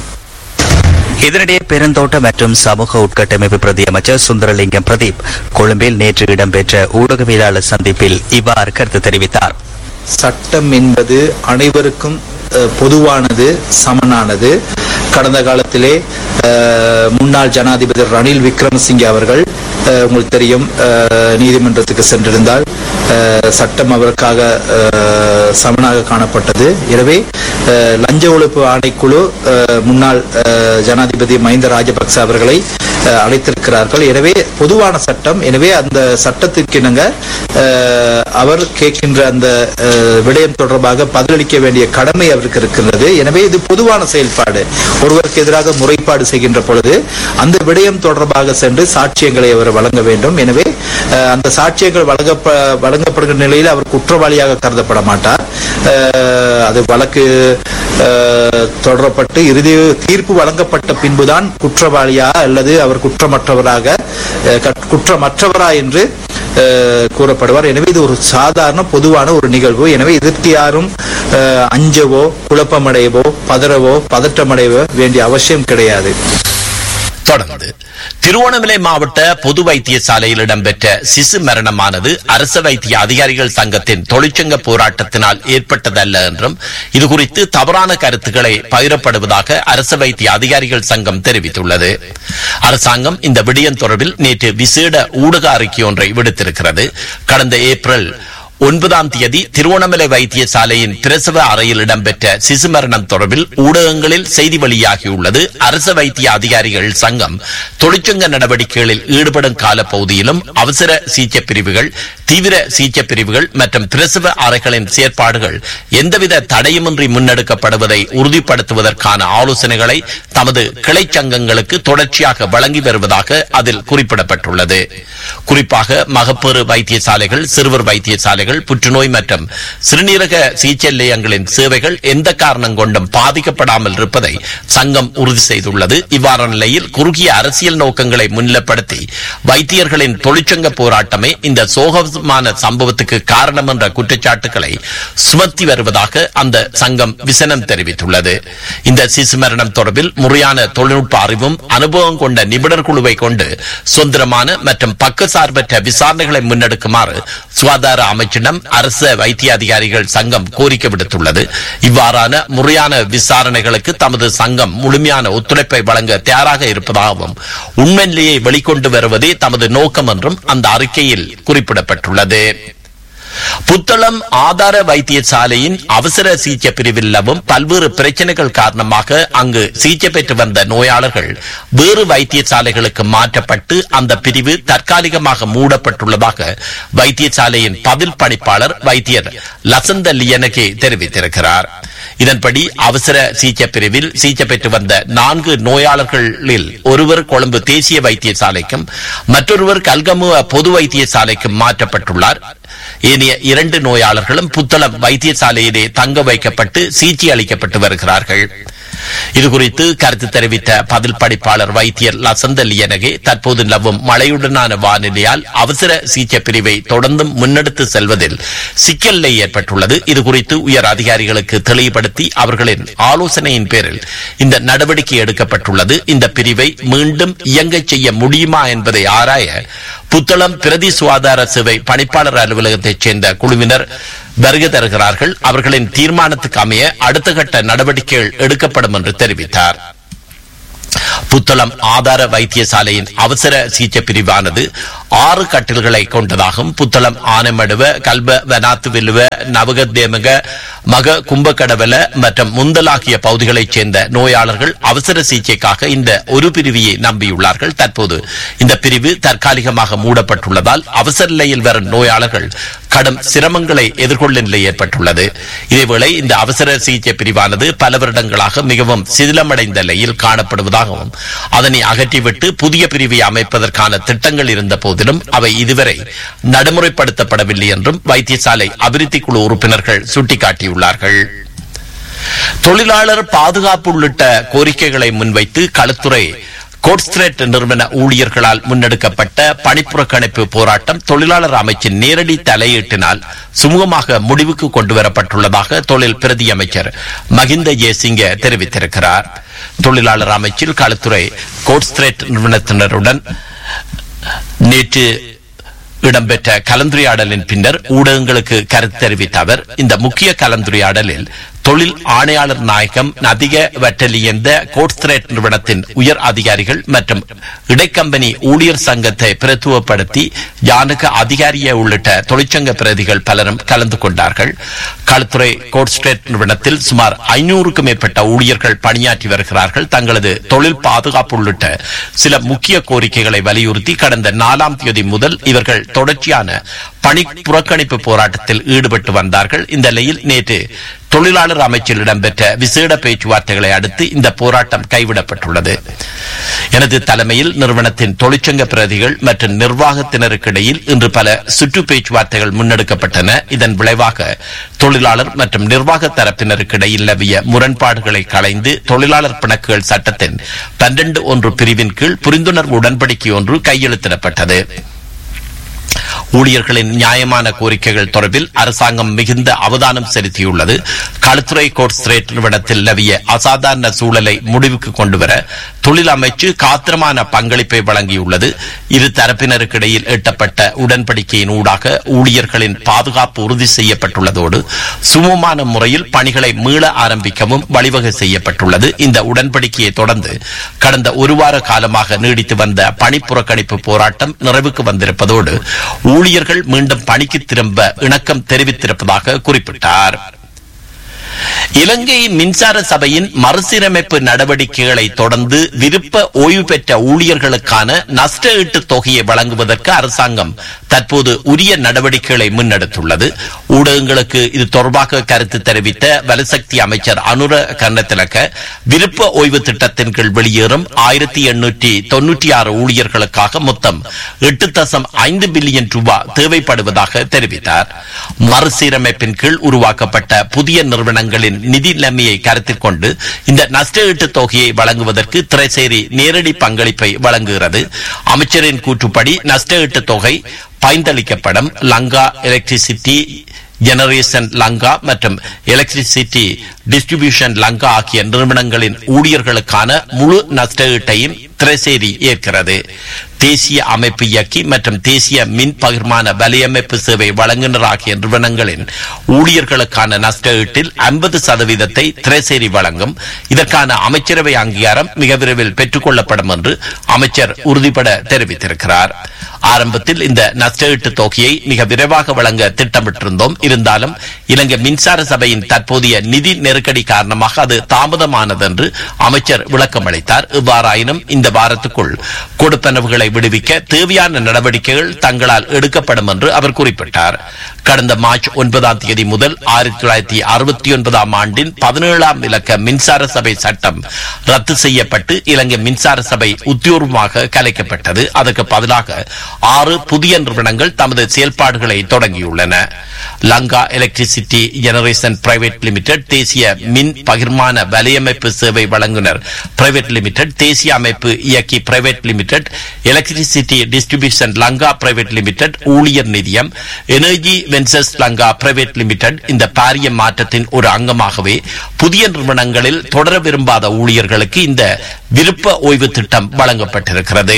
இதனிடையே பெருந்தோட்ட மற்றும் சமூக உட்கட்டமைப்பு பிரதி அமைச்சர் சுந்தரலிங்கம் பிரதீப் கொழும்பில் நேற்று இடம்பெற்ற ஊடகவியலாளர் சந்திப்பில் இவ்வாறு கருத்து தெரிவித்தார் சட்டம் என்பது அனைவருக்கும் அஹ், பொதுவானது சமனானது கடந்த காலத்திலே அஹ், முன்னாள் ஜனாதிபதி ரணில் விக்ரமசிங்கே அவர்கள் அஹ், உங்களுக்கு தெரியும் அஹ், நீதிமன்றத்துக்கு சென்றிருந்தால் அஹ், சட்டம் அவருக்காக அஹ், சமனாக காணப்பட்டது எனவே அஹ், லஞ்ச ஒழிப்பு ஆணைக்குழு அஹ், முன்னாள் அஹ், ஜனாதிபதி மஹிந்த ராஜபக்ச அவர்களை அஹ், அழைத்திருக்கிறார்கள் எனவே பொதுவான சட்டம் எனவே அந்த சட்டத்திற்கு இணங்க அஹ், அவர் கேட்கின்ற அந்த அஹ், விடயம் தொடர்பாக பதிலளிக்க வேண்டிய கடமை அவருக்கு இருக்கின்றது எனவே இது பொதுவான செயல்பாடு ஒருவருக்கு எதிராக முறைப்பாடு செய்கின்ற பொழுது அந்த விடயம் தொடர்பாக சென்று சாட்சியங்களை அவர் வழங்க வேண்டும் எனவே அஹ், அந்த சாட்சியங்கள் வழங்கப்ப வழங்கப்படுகிற நிலையில் அவர் குற்றவாளியாக கருதப்பட மாட்டார் அஹ், அது வழக்கு அஹ், தொடரப்பட்டு இறுதி தீர்ப்பு வழங்கப்பட்ட பின்புதான் குற்றவாளியா அல்லது அவர் குற்றமற்றவராக அஹ், கட்- குற்றமற்றவரா என்று அஹ், கூறப்படுவார் எனவே இது ஒரு சாதாரண பொதுவான ஒரு நிகழ்வு எனவே இதற்கு யாரும் அஹ், அஞ்சவோ குழப்பமடையவோ பதறவோ பதற்றமடையவோ வேண்டிய அவசியம் கிடையாது தொடர்ந்து திருவோணமலை மாவட்ட பொது வைத்தியசாலையில் இடம்பெற்ற சிசு மரணமானது அரசு வைத்திய அதிகாரிகள் சங்கத்தின் தொழிற்சங்க போராட்டத்தினால் ஏற்பட்டதல்ல என்றும் இதுகுறித்து தவறான கருத்துக்களை பகிரப்படுவதாக அரசு வைத்திய அதிகாரிகள் சங்கம் தெரிவித்துள்ளது அரசாங்கம் இந்த விடயம் தொடர்பில் நேற்று விசேட ஊடக அறிக்கை ஒன்றை விடுத்திருக்கிறது கடந்த ஏப்ரல் ஒன்பதாம் தேதி திருவண்ணாமலை வைத்தியசாலையின் பிரசவ அறையில் இடம்பெற்ற சிசு மரணம் தொடர்பில் ஊடகங்களில் செய்தி வெளியாகியுள்ளது அரசு வைத்திய அதிகாரிகள் சங்கம் தொழிற்சங்க நடவடிக்கைகளில் ஈடுபடும் காலப்பகுதியிலும் அவசர சிகிச்சை பிரிவுகள் தீவிர சிகிச்சை பிரிவுகள் மற்றும் பிரசவ அறைகளின் செயற்பாடுகள் எந்தவித தடையுமின்றி முன்னெடுக்கப்படுவதை உறுதிப்படுத்துவதற்கான ஆலோசனைகளை தமது கிளை சங்கங்களுக்கு தொடர்ச்சியாக வழங்கி வருவதாக அதில் குறிப்பிடப்பட்டுள்ளது குறிப்பாக மகப்பேறு வைத்தியசாலைகள் சிறுவர் வைத்தியசாலைகள் புற்றுநோய் மற்றும் சிறுநீரக சிகிச்சை நிலையங்களின் சேவைகள் எந்த காரணம் கொண்டும் பாதிக்கப்படாமல் இருப்பதை சங்கம் உறுதி செய்துள்ளது இவ்வாறான நிலையில் குறுகிய அரசியல் நோக்கங்களை முன்னிலைப்படுத்தி வைத்தியர்களின் தொழிற்சங்க போராட்டமே இந்த சோகமான சம்பவத்துக்கு காரணம் என்ற குற்றச்சாட்டுகளை சுமத்தி வருவதாக அந்த சங்கம் விசனம் தெரிவித்துள்ளது இந்த சிசு மரணம் தொடர்பில் முறையான தொழில்நுட்ப அறிவும் அனுபவம் கொண்ட நிபுணர் குழுவை கொண்டு சுதந்திரமான மற்றும் பக்கசார்பற்ற விசாரணைகளை முன்னெடுக்குமாறு சுகாதார அமைச்சிடம் அரசு வைத்திய அதிகாரிகள் சங்கம் கோரிக்கை விடுத்துள்ளது இவ்வாறான முறையான விசாரணைகளுக்கு தமது சங்கம் முழுமையான ஒத்துழைப்பை வழங்க தயாராக இருப்பதாகவும் உண்மை நிலையை வெளிக்கொண்டு வருவதே தமது நோக்கம் என்றும் அந்த அறிக்கையில் குறிப்பிடப்பட்டுள்ளது புத்தளம் ஆதார வைத்தியசாலையின் அவசர சிகிச்சை பிரிவில் நிலவும் பல்வேறு பிரச்சனைகள் காரணமாக அங்கு சிகிச்சை பெற்று வந்த நோயாளர்கள் வேறு வைத்தியசாலைகளுக்கு மாற்றப்பட்டு அந்த பிரிவு தற்காலிகமாக மூடப்பட்டுள்ளதாக வைத்தியசாலையின் பதில் பணிப்பாளர் வைத்தியர் லசந்த லியனகே தெரிவித்திருக்கிறார் இதன்படி அவசர சிகிச்சை பிரிவில் சிகிச்சை பெற்று வந்த நான்கு நோயாளர்களில் ஒருவர் கொழும்பு தேசிய வைத்தியசாலைக்கும் மற்றொருவர் கல்கமுவ பொது வைத்தியசாலைக்கும் மாற்றப்பட்டுள்ளார் ஏனைய இரண்டு நோயாளர்களும் புத்தளம் வைத்தியசாலையிலே தங்க வைக்கப்பட்டு சிகிச்சை அளிக்கப்பட்டு வருகிறார்கள் இதுகுறித்து கருத்து தெரிவித்த பதில் படிப்பாளர் வைத்தியர் லசந்த லியனகே தற்போது நிலவும் மழையுடனான வானிலையால் அவசர சிகிச்சை பிரிவை தொடர்ந்தும் முன்னெடுத்து செல்வதில் சிக்கல் நிலை ஏற்பட்டுள்ளது இதுகுறித்து உயர் அதிகாரிகளுக்கு தெளிவுபடுத்தி அவர்களின் ஆலோசனையின் பேரில் இந்த நடவடிக்கை எடுக்கப்பட்டுள்ளது இந்த பிரிவை மீண்டும் இயங்கச் செய்ய முடியுமா என்பதை ஆராய புத்தளம் பிரதி சுகாதார சேவை பணிப்பாளர் அலுவலகத்தைச் சேர்ந்த குழுவினர் வருகை தருகிறார்கள் அவர்களின் தீர்மானத்துக்கு அமைய அடுத்த கட்ட நடவடிக்கைகள் எடுக்கப்படும் என்று தெரிவித்தார் புத்தளம் ஆதார வைத்தியசாலையின் அவசர சிகிச்சை பிரிவானது ஆறு கட்டில்களை கொண்டதாகும் புத்தளம் ஆனைமடுவ கல்ப வனாத்து வில்லுவ நவகத்தேமக மக கும்பகடவல மற்றும் முந்தல் ஆகிய பகுதிகளைச் சேர்ந்த நோயாளர்கள் அவசர சிகிச்சைக்காக இந்த ஒரு பிரிவியை நம்பியுள்ளார்கள் தற்போது இந்த பிரிவு தற்காலிகமாக மூடப்பட்டுள்ளதால் அவசர நிலையில் வரும் நோயாளர்கள் கடும் சிரமங்களை எதிர்கொள்ளும் நிலை ஏற்பட்டுள்ளது இதேவேளை இந்த அவசர சிகிச்சை பிரிவானது பல வருடங்களாக மிகவும் சிதிலமடைந்த நிலையில் காணப்படுவதாகவும் அதனை அகற்றிவிட்டு புதிய பிரிவை அமைப்பதற்கான திட்டங்கள் இருந்த போதிலும் அவை இதுவரை நடைமுறைப்படுத்தப்படவில்லை என்றும் வைத்தியசாலை அபிவிருத்தி குழு உறுப்பினர்கள் சுட்டிக்காட்டியுள்ளார்கள் தொழிலாளர் பாதுகாப்பு உள்ளிட்ட கோரிக்கைகளை முன்வைத்து களுத்துறை கோட்ஸ்திரேட் நிறுவன ஊழியர்களால் முன்னெடுக்கப்பட்ட பணிப்புறக்கணிப்பு போராட்டம் தொழிலாளர் அமைச்சின் நேரடி தலையீட்டினால் சுமூகமாக முடிவுக்கு கொண்டுவரப்பட்டுள்ளதாக தொழில் பிரதி அமைச்சர் மகிந்த ஜெயசிங்க தெரிவித்திருக்கிறார் தொழிலாளர் அமைச்சில் களுத்துறை கோட்ஸ்திரேட் நிறுவனத்தினருடன் நேற்று இடம்பெற்ற கலந்துரையாடலின் பின்னர் ஊடகங்களுக்கு கருத்து தெரிவித்த அவர் இந்த முக்கிய கலந்துரையாடலில் தொழில் ஆணையாளர் நாயகம் அதிக வட்டலியந்த கோட்ஸ்திரேட் நிறுவனத்தின் உயர் அதிகாரிகள் மற்றும் இடைக்கம்பெனி ஊழியர் சங்கத்தை பிரத்துவப்படுத்தி யானுக அதிகாரிய உள்ளிட்ட தொழிற்சங்க பிரதிகள் பலரும் கலந்து கொண்டார்கள் களத்துறை கோட்ஸ்ட்ரேட் நிறுவனத்தில் சுமார் ஐநூறுக்கும் மேற்பட்ட ஊழியர்கள் பணியாற்றி வருகிறார்கள் தங்களது தொழில் பாதுகாப்பு உள்ளிட்ட சில முக்கிய கோரிக்கைகளை வலியுறுத்தி கடந்த நாலாம் தேதி முதல் இவர்கள் தொடர்ச்சியான பணி புறக்கணிப்பு போராட்டத்தில் ஈடுபட்டு வந்தார்கள் இந்த நிலையில் நேற்று தொழிலாளர் அமைச்சில் இடம்பெற்ற விசேட பேச்சுவார்த்தைகளை அடுத்து இந்த போராட்டம் கைவிடப்பட்டுள்ளது எனது தலைமையில் நிறுவனத்தின் தொழிற்சங்க பிரதிகள் மற்றும் நிர்வாகத்தினருக்கு இடையில் இன்று பல சுற்று பேச்சுவார்த்தைகள் முன்னெடுக்கப்பட்டன இதன் விளைவாக தொழிலாளர் மற்றும் நிர்வாக தரப்பினருக்கு இடையில் நிலவிய முரண்பாடுகளை களைந்து தொழிலாளர் பிணக்குகள் சட்டத்தின் பன்னிரண்டு ஒன்று பிரிவின் கீழ் புரிந்துணர்வு உடன்படிக்கை ஒன்று கையெழுத்திடப்பட்டது ஊழியர்களின் நியாயமான கோரிக்கைகள் தொடர்பில் அரசாங்கம் மிகுந்த அவதானம் செலுத்தியுள்ளது களுத்துறை கோட்ஸ்ரேட் நிறுவனத்தில் நிலவிய அசாதாரண சூழலை முடிவுக்கு கொண்டுவர தொழில் அமைச்சு காத்திரமான பங்களிப்பை வழங்கியுள்ளது இரு தரப்பினருக்கு இடையில் எட்டப்பட்ட உடன்படிக்கையின் ஊடாக ஊழியர்களின் பாதுகாப்பு உறுதி செய்யப்பட்டுள்ளதோடு சுமமான முறையில் பணிகளை மீள ஆரம்பிக்கவும் வழிவகை செய்யப்பட்டுள்ளது இந்த உடன்படிக்கையை தொடர்ந்து கடந்த ஒரு வார காலமாக நீடித்து வந்த பணி புறக்கணிப்பு போராட்டம் நிறைவுக்கு வந்திருப்பதோடு ஊழியர்கள் மீண்டும் பணிக்கு திரும்ப இணக்கம் தெரிவித்திருப்பதாக குறிப்பிட்டார் இலங்கை மின்சார சபையின் மறுசீரமைப்பு நடவடிக்கைகளை தொடர்ந்து விருப்ப ஓய்வு பெற்ற ஊழியர்களுக்கான நஷ்ட ஈட்டு தொகையை வழங்குவதற்கு அரசாங்கம் தற்போது உரிய நடவடிக்கைகளை முன்னெடுத்துள்ளது ஊடகங்களுக்கு இது தொடர்பாக கருத்து தெரிவித்த வலசக்தி அமைச்சர் அனுர கர்ணத்திலக்க விருப்ப ஓய்வு திட்டத்தின் கீழ் வெளியேறும் ஆயிரத்தி எண்ணூற்றி தொன்னூற்றி ஆறு ஊழியர்களுக்காக மொத்தம் எட்டு தசம் ஐந்து பில்லியன் ரூபாய் தேவைப்படுவதாக தெரிவித்தார் மறுசீரமைப்பின் கீழ் உருவாக்கப்பட்ட புதிய நிறுவனங்களின் நிதி நிலைமையை கருத்தில் கொண்டு இந்த நஷ்ட ஈட்டு தொகையை வழங்குவதற்கு திரைசேரி நேரடி பங்களிப்பை வழங்குகிறது அமைச்சரின் கூற்றுப்படி நஷ்ட ஈட்டு தொகை பைந்தளிக்கப்படும் லங்கா எலக்ட்ரிசிட்டி ஜெனரேஷன் லங்கா மற்றும் எலக்ட்ரிசிட்டி டிஸ்ட்ரிபியூஷன் லங்கா ஆகிய நிறுவனங்களின் ஊழியர்களுக்கான முழு நஷ்ட ஈட்டையும் திரைசேரி ஏற்கிறது தேசிய அமைப்பு இயக்கி மற்றும் தேசிய மின் பகிர்மான வலையமைப்பு சேவை வழங்குனர் ஆகிய நிறுவனங்களின் ஊழியர்களுக்கான நஷ்ட ஈட்டில் ஐம்பது சதவீதத்தை திரைசேரி வழங்கும் இதற்கான அமைச்சரவை அங்கீகாரம் மிக விரைவில் பெற்றுக் கொள்ளப்படும் என்று அமைச்சர் உறுதிபட தெரிவித்திருக்கிறார் ஆரம்பத்தில் இந்த நஷ்ட ஈட்டு தொகையை மிக விரைவாக வழங்க திட்டமிட்டிருந்தோம் இருந்தாலும் இலங்கை மின்சார சபையின் தற்போதைய நிதி நெருக்கடி காரணமாக அது தாமதமானது என்று அமைச்சர் விளக்கம் அளித்தார் இவ்வாறாயினும் இந்த வாரத்துக்குள் கொடுப்பனவுகளை விடுவிக்க தேவையான நடவடிக்கைகள் தங்களால் எடுக்கப்படும் என்று அவர் குறிப்பிட்டார் கடந்த மார்ச் ஒன்பதாம் தேதி முதல் ஆயிரத்தி தொள்ளாயிரத்தி அறுபத்தி ஒன்பதாம் ஆண்டின் பதினேழாம் இலக்க மின்சார சபை சட்டம் ரத்து செய்யப்பட்டு இலங்கை மின்சார சபை உத்தியோகமாக கலைக்கப்பட்டது அதற்கு பதிலாக ஆறு புதிய நிறுவனங்கள் தமது செயல்பாடுகளை தொடங்கியுள்ளன Lanka electricity generation private limited தேசிய மின் பகிர்மான வலையமைப்பு சேவை வழங்குனர் பிரைவேட் லிமிடெட் தேசிய அமைப்பு இயக்கி private limited electricity distribution Lanka private limited ஊழியர் நிதியம் energy ventures Lanka private limited இந்த பாரிய மாற்றத்தின் ஒரு அங்கமாகவே புதிய நிறுவனங்களில் தொடர விரும்பாத ஊழியர்களுக்கு இந்த விருப்ப ஓய்வு திட்டம் வழங்கப்பட்டிருக்கிறது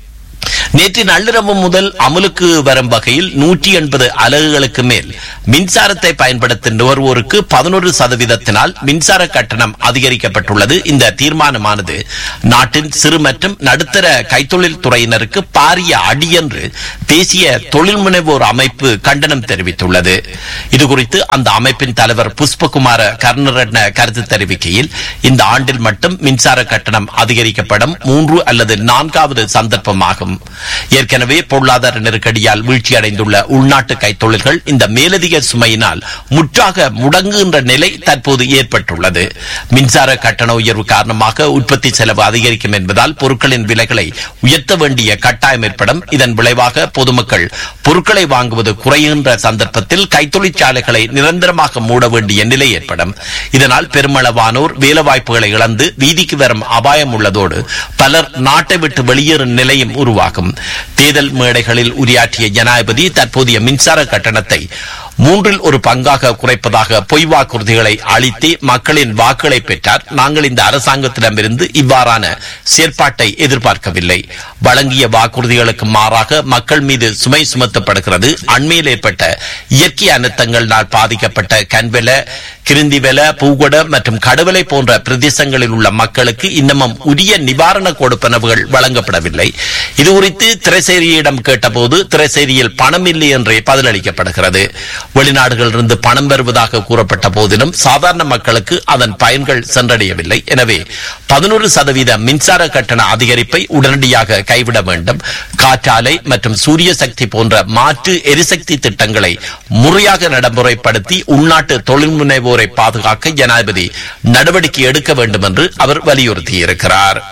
நேற்று நள்ளிரவு முதல் அமலுக்கு வரும் வகையில் நூற்றி எண்பது அலகுகளுக்கு மேல் மின்சாரத்தை பயன்படுத்தும் நுகர்வோருக்கு பதினொரு சதவீதத்தினால் மின்சார கட்டணம் அதிகரிக்கப்பட்டுள்ளது இந்த தீர்மானமானது நாட்டின் சிறு மற்றும் நடுத்தர கைத்தொழில் துறையினருக்கு பாரிய அடி என்று தேசிய தொழில் முனைவோர் அமைப்பு கண்டனம் தெரிவித்துள்ளது இதுகுறித்து அந்த அமைப்பின் தலைவர் புஷ்பகுமார கருணரட்ன கருத்து தெரிவிக்கையில் இந்த ஆண்டில் மட்டும் மின்சார கட்டணம் அதிகரிக்கப்படும் மூன்று அல்லது நான்காவது சந்தர்ப்பமாகும் ஏற்கனவே பொருளாதார நெருக்கடியால் வீழ்ச்சியடைந்துள்ள உள்நாட்டு கைத்தொழில்கள் இந்த மேலதிக சுமையினால் முற்றாக முடங்குகின்ற நிலை தற்போது ஏற்பட்டுள்ளது மின்சார கட்டண உயர்வு காரணமாக உற்பத்தி செலவு அதிகரிக்கும் என்பதால் பொருட்களின் விலைகளை உயர்த்த வேண்டிய கட்டாயம் ஏற்படும் இதன் விளைவாக பொதுமக்கள் பொருட்களை வாங்குவது குறைகின்ற சந்தர்ப்பத்தில் கைத்தொழிற்சாலைகளை நிரந்தரமாக மூட வேண்டிய நிலை ஏற்படும் இதனால் பெருமளவானோர் வேலைவாய்ப்புகளை இழந்து வீதிக்கு வரும் அபாயம் உள்ளதோடு பலர் நாட்டை விட்டு வெளியேறும் நிலையும் உருவாகும் என்றும் தேர்தல் மேடைகளில் உரையாற்றிய ஜனாதிபதி தற்போதைய மின்சார கட்டணத்தை மூன்றில் ஒரு பங்காக குறைப்பதாக பொய் வாக்குறுதிகளை அளித்து மக்களின் வாக்குகளை பெற்றார் நாங்கள் இந்த அரசாங்கத்திடமிருந்து இவ்வாறான செயற்பாட்டை எதிர்பார்க்கவில்லை வழங்கிய வாக்குறுதிகளுக்கு மாறாக மக்கள் மீது சுமை சுமத்தப்படுகிறது அண்மையில் ஏற்பட்ட இயற்கை அனர்த்தங்களால் பாதிக்கப்பட்ட கன்வெல கிருந்திவெல பூகொட மற்றும் கடவுளை போன்ற பிரதேசங்களில் உள்ள மக்களுக்கு இன்னமும் உரிய நிவாரண கொடுப்பனவுகள் வழங்கப்படவில்லை இது குறித்து திரைசேரியிடம் கேட்டபோது திரைசேரியில் பணம் இல்லை என்றே பதிலளிக்கப்படுகிறது வெளிநாடுகளிலிருந்து பணம் வருவதாக கூறப்பட்ட போதிலும் சாதாரண மக்களுக்கு அதன் பயன்கள் சென்றடையவில்லை எனவே பதினோரு சதவீத மின்சார கட்டண அதிகரிப்பை உடனடியாக கைவிட வேண்டும் காற்றாலை மற்றும் சூரிய சக்தி போன்ற மாற்று எரிசக்தி திட்டங்களை முறையாக நடைமுறைப்படுத்தி உள்நாட்டு தொழில் முனைவோரை பாதுகாக்க ஜனாதிபதி நடவடிக்கை எடுக்க வேண்டும் என்று அவர் வலியுறுத்தியிருக்கிறார்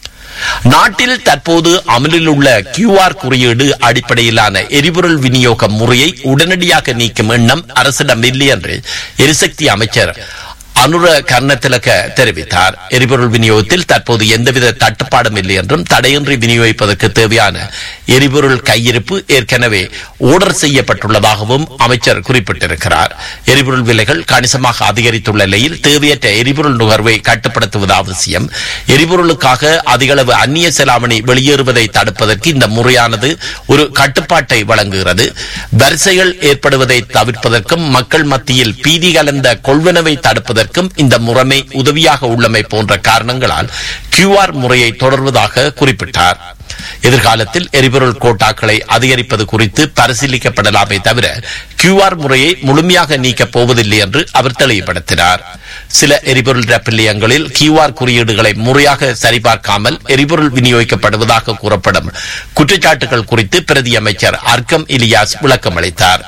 நாட்டில் தற்போது அமலில் உள்ள கியூஆர் குறியீடு அடிப்படையிலான எரிபொருள் விநியோக முறையை உடனடியாக நீக்கும் எண்ணம் அரசிடம் இல்லை என்று எரிசக்தி அமைச்சர் அனுர கர்ணத்திலக தெரிவித்தார் எரிபொருள் விநியோகத்தில் தற்போது எந்தவித தட்டுப்பாடும் இல்லை என்றும் தடையின்றி விநியோகிப்பதற்கு தேவையான எரிபொருள் கையிருப்பு ஏற்கனவே ஓர்டர் செய்யப்பட்டுள்ளதாகவும் அமைச்சர் குறிப்பிட்டிருக்கிறார் எரிபொருள் விலைகள் கணிசமாக அதிகரித்துள்ள நிலையில் தேவையற்ற எரிபொருள் நுகர்வை கட்டுப்படுத்துவது அவசியம் எரிபொருளுக்காக அதிகளவு அந்நிய செலாவணி வெளியேறுவதை தடுப்பதற்கு இந்த முறையானது ஒரு கட்டுப்பாட்டை வழங்குகிறது வரிசைகள் ஏற்படுவதை தவிர்ப்பதற்கும் மக்கள் மத்தியில் பீதி கலந்த கொள்வனவை தடுப்பதற்கும் இந்த முறைமை உதவியாக உள்ளமை போன்ற காரணங்களால் கியூஆர் முறையை தொடர்வதாக குறிப்பிட்டார் எதிர்காலத்தில் எரிபொருள் கோட்டாக்களை அதிகரிப்பது குறித்து பரிசீலிக்கப்படலாமே தவிர கியூஆர் முறையை முழுமையாக நீக்கப் போவதில்லை என்று அவர் தெளிவுபடுத்தினார் சில எரிபொருள் நிலையங்களில் கியூஆர் குறியீடுகளை முறையாக சரிபார்க்காமல் எரிபொருள் விநியோகிக்கப்படுவதாக கூறப்படும் குற்றச்சாட்டுகள் குறித்து பிரதி அமைச்சர் அர்க்கம் இலியாஸ் விளக்கம் அளித்தார்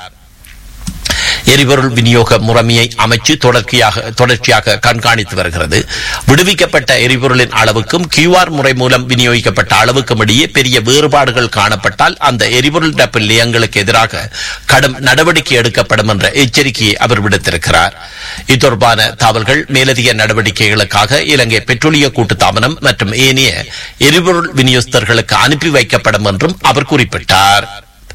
எரிபொருள் விநியோக முறைமையை அமைச்சு தொடர்ச்சியாக தொடர்ச்சியாக கண்காணித்து வருகிறது விடுவிக்கப்பட்ட எரிபொருளின் அளவுக்கும் கியூஆர் முறை மூலம் விநியோகிக்கப்பட்ட அளவுக்கும் இடையே பெரிய வேறுபாடுகள் காணப்பட்டால் அந்த எரிபொருள் டப்பு நிலையங்களுக்கு எதிராக கடும் நடவடிக்கை எடுக்கப்படும் என்ற எச்சரிக்கையை அவர் விடுத்திருக்கிறார் இது தொடர்பான தகவல்கள் மேலதிக நடவடிக்கைகளுக்காக இலங்கை பெட்ரோலிய கூட்டுத்தாபனம் மற்றும் ஏனைய எரிபொருள் விநியோகஸ்தர்களுக்கு அனுப்பி வைக்கப்படும் என்றும் அவர் குறிப்பிட்டார்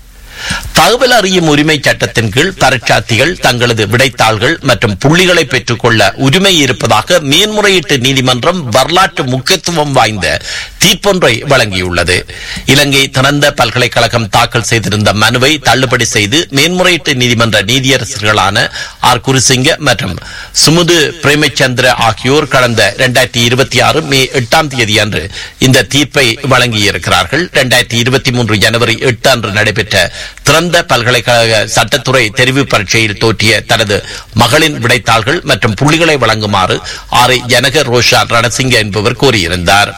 தகவல் அறியும் உரிமை சட்டத்தின் கீழ் பரீட்சார்த்திகள் தங்களது விடைத்தாள்கள் மற்றும் புள்ளிகளை பெற்றுக்கொள்ள உரிமை இருப்பதாக மேன்முறையீட்டு நீதிமன்றம் வரலாற்று முக்கியத்துவம் வாய்ந்த தீர்ப்பொன்றை வழங்கியுள்ளது இலங்கை திறந்த பல்கலைக்கழகம் தாக்கல் செய்திருந்த மனுவை தள்ளுபடி செய்து மேன்முறையீட்டு நீதிமன்ற நீதியரசர்களான ஆர் குருசிங்க மற்றும் சுமுது பிரேமச்சந்திர ஆகியோர் கடந்த இரண்டாயிரத்தி இருபத்தி ஆறு மே எட்டாம் தேதி அன்று இந்த தீர்ப்பை வழங்கியிருக்கிறார்கள் இரண்டாயிரத்தி இருபத்தி மூன்று ஜனவரி எட்டு அன்று நடைபெற்ற திறந்த பல்கலைக்கழக சட்டத்துறை தெரிவு பரீட்சையில் தோற்றிய தனது மகளின் விடைத்தாள்கள் மற்றும் புள்ளிகளை வழங்குமாறு ஆர் ஜனக ரோஷா ரணசிங்க என்பவர் கூறியிருந்தார்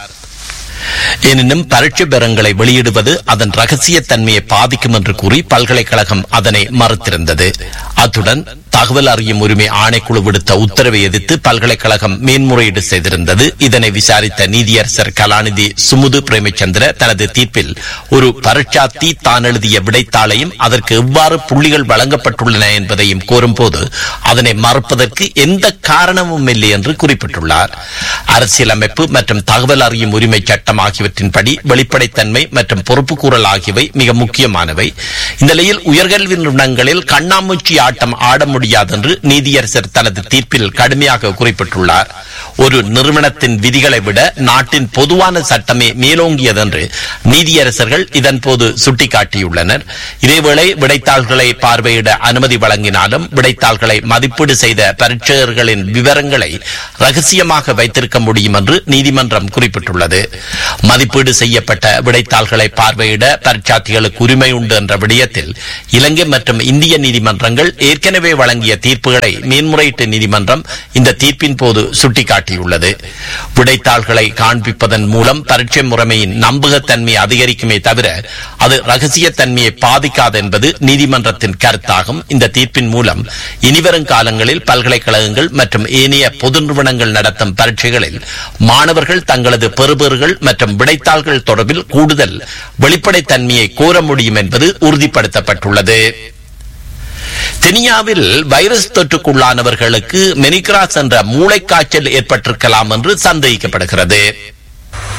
எனினும் பரீட்சை பெறங்களை வெளியிடுவது அதன் ரகசியத்தன்மையை பாதிக்கும் என்று கூறி பல்கலைக்கழகம் அதனை மறுத்திருந்தது அத்துடன் தகவல் அறியும் உரிமை ஆணைக்குழு விடுத்த உத்தரவை எதிர்த்து பல்கலைக்கழகம் மேன்முறையீடு செய்திருந்தது இதனை விசாரித்த நீதியரசர் கலாநிதி சுமுது பிரேமச்சந்திர தனது தீர்ப்பில் ஒரு பரீட்சார்த்தி தான் எழுதிய விடைத்தாளையும் அதற்கு எவ்வாறு புள்ளிகள் வழங்கப்பட்டுள்ளன என்பதையும் கோரும்போது அதனை மறுப்பதற்கு எந்த காரணமும் இல்லை என்று குறிப்பிட்டுள்ளார் அரசியலமைப்பு மற்றும் தகவல் அறியும் உரிமை சட்டம் ஆகியவற்றின்படி வெளிப்படைத்தன்மை மற்றும் பொறுப்புக்கூறல் ஆகியவை மிக முக்கியமானவை இந்த நிலையில் உயர்கல்வி நிறுவனங்களில் கண்ணாமூச்சி ஆட்டம் ஆட முடியாது என்று நீதியரசர் தனது தீர்ப்பில் கடுமையாக குறிப்பிட்டுள்ளார் ஒரு நிறுவனத்தின் விதிகளை விட நாட்டின் பொதுவான சட்டமே மேலோங்கியதென்று நீதியரசர்கள் இதன்போது சுட்டிக்காட்டியுள்ளனர் இதேவேளை விடைத்தாள்களை பார்வையிட அனுமதி வழங்கினாலும் விடைத்தாள்களை மதிப்பீடு செய்த பரீட்சகர்களின் விவரங்களை ரகசியமாக வைத்திருக்க முடியும் என்று நீதிமன்றம் குறிப்பிட்டுள்ளது மதிப்பீடு செய்யப்பட்ட விடைத்தாள்களை பார்வையிட பரீட்சார்த்திகளுக்கு உரிமை உண்டு என்ற விடயத்தில் இலங்கை மற்றும் இந்திய நீதிமன்றங்கள் ஏற்கனவே வழங்கிய தீர்ப்புகளை மேன்முறையீட்டு நீதிமன்றம் இந்த தீர்ப்பின் போது சுட்டிக்காட்டியுள்ளது விடைத்தாள்களை காண்பிப்பதன் மூலம் பரீட்சை முறைமையின் நம்பகத்தன்மை அதிகரிக்குமே தவிர அது ரகசியத்தன்மையை பாதிக்காது என்பது நீதிமன்றத்தின் கருத்தாகும் இந்த தீர்ப்பின் மூலம் இனிவரும் காலங்களில் பல்கலைக்கழகங்கள் மற்றும் ஏனைய பொது நிறுவனங்கள் நடத்தும் பரீட்சைகளில் மாணவர்கள் தங்களது பெறுபேறுகள் மற்றும் விடைத்தாள்கள் தொடர்பில் கூடுதல் வெளிப்படைத்தன்மையை கோர முடியும் என்பது உறுதிப்படுத்தப்பட்டுள்ளது கெனியாவில் வைரஸ் தொற்றுக்குள்ளானவர்களுக்கு மெனிகிராஸ் என்ற மூளைக்காய்ச்சல் ஏற்பட்டிருக்கலாம் என்று சந்தேகிக்கப்படுகிறது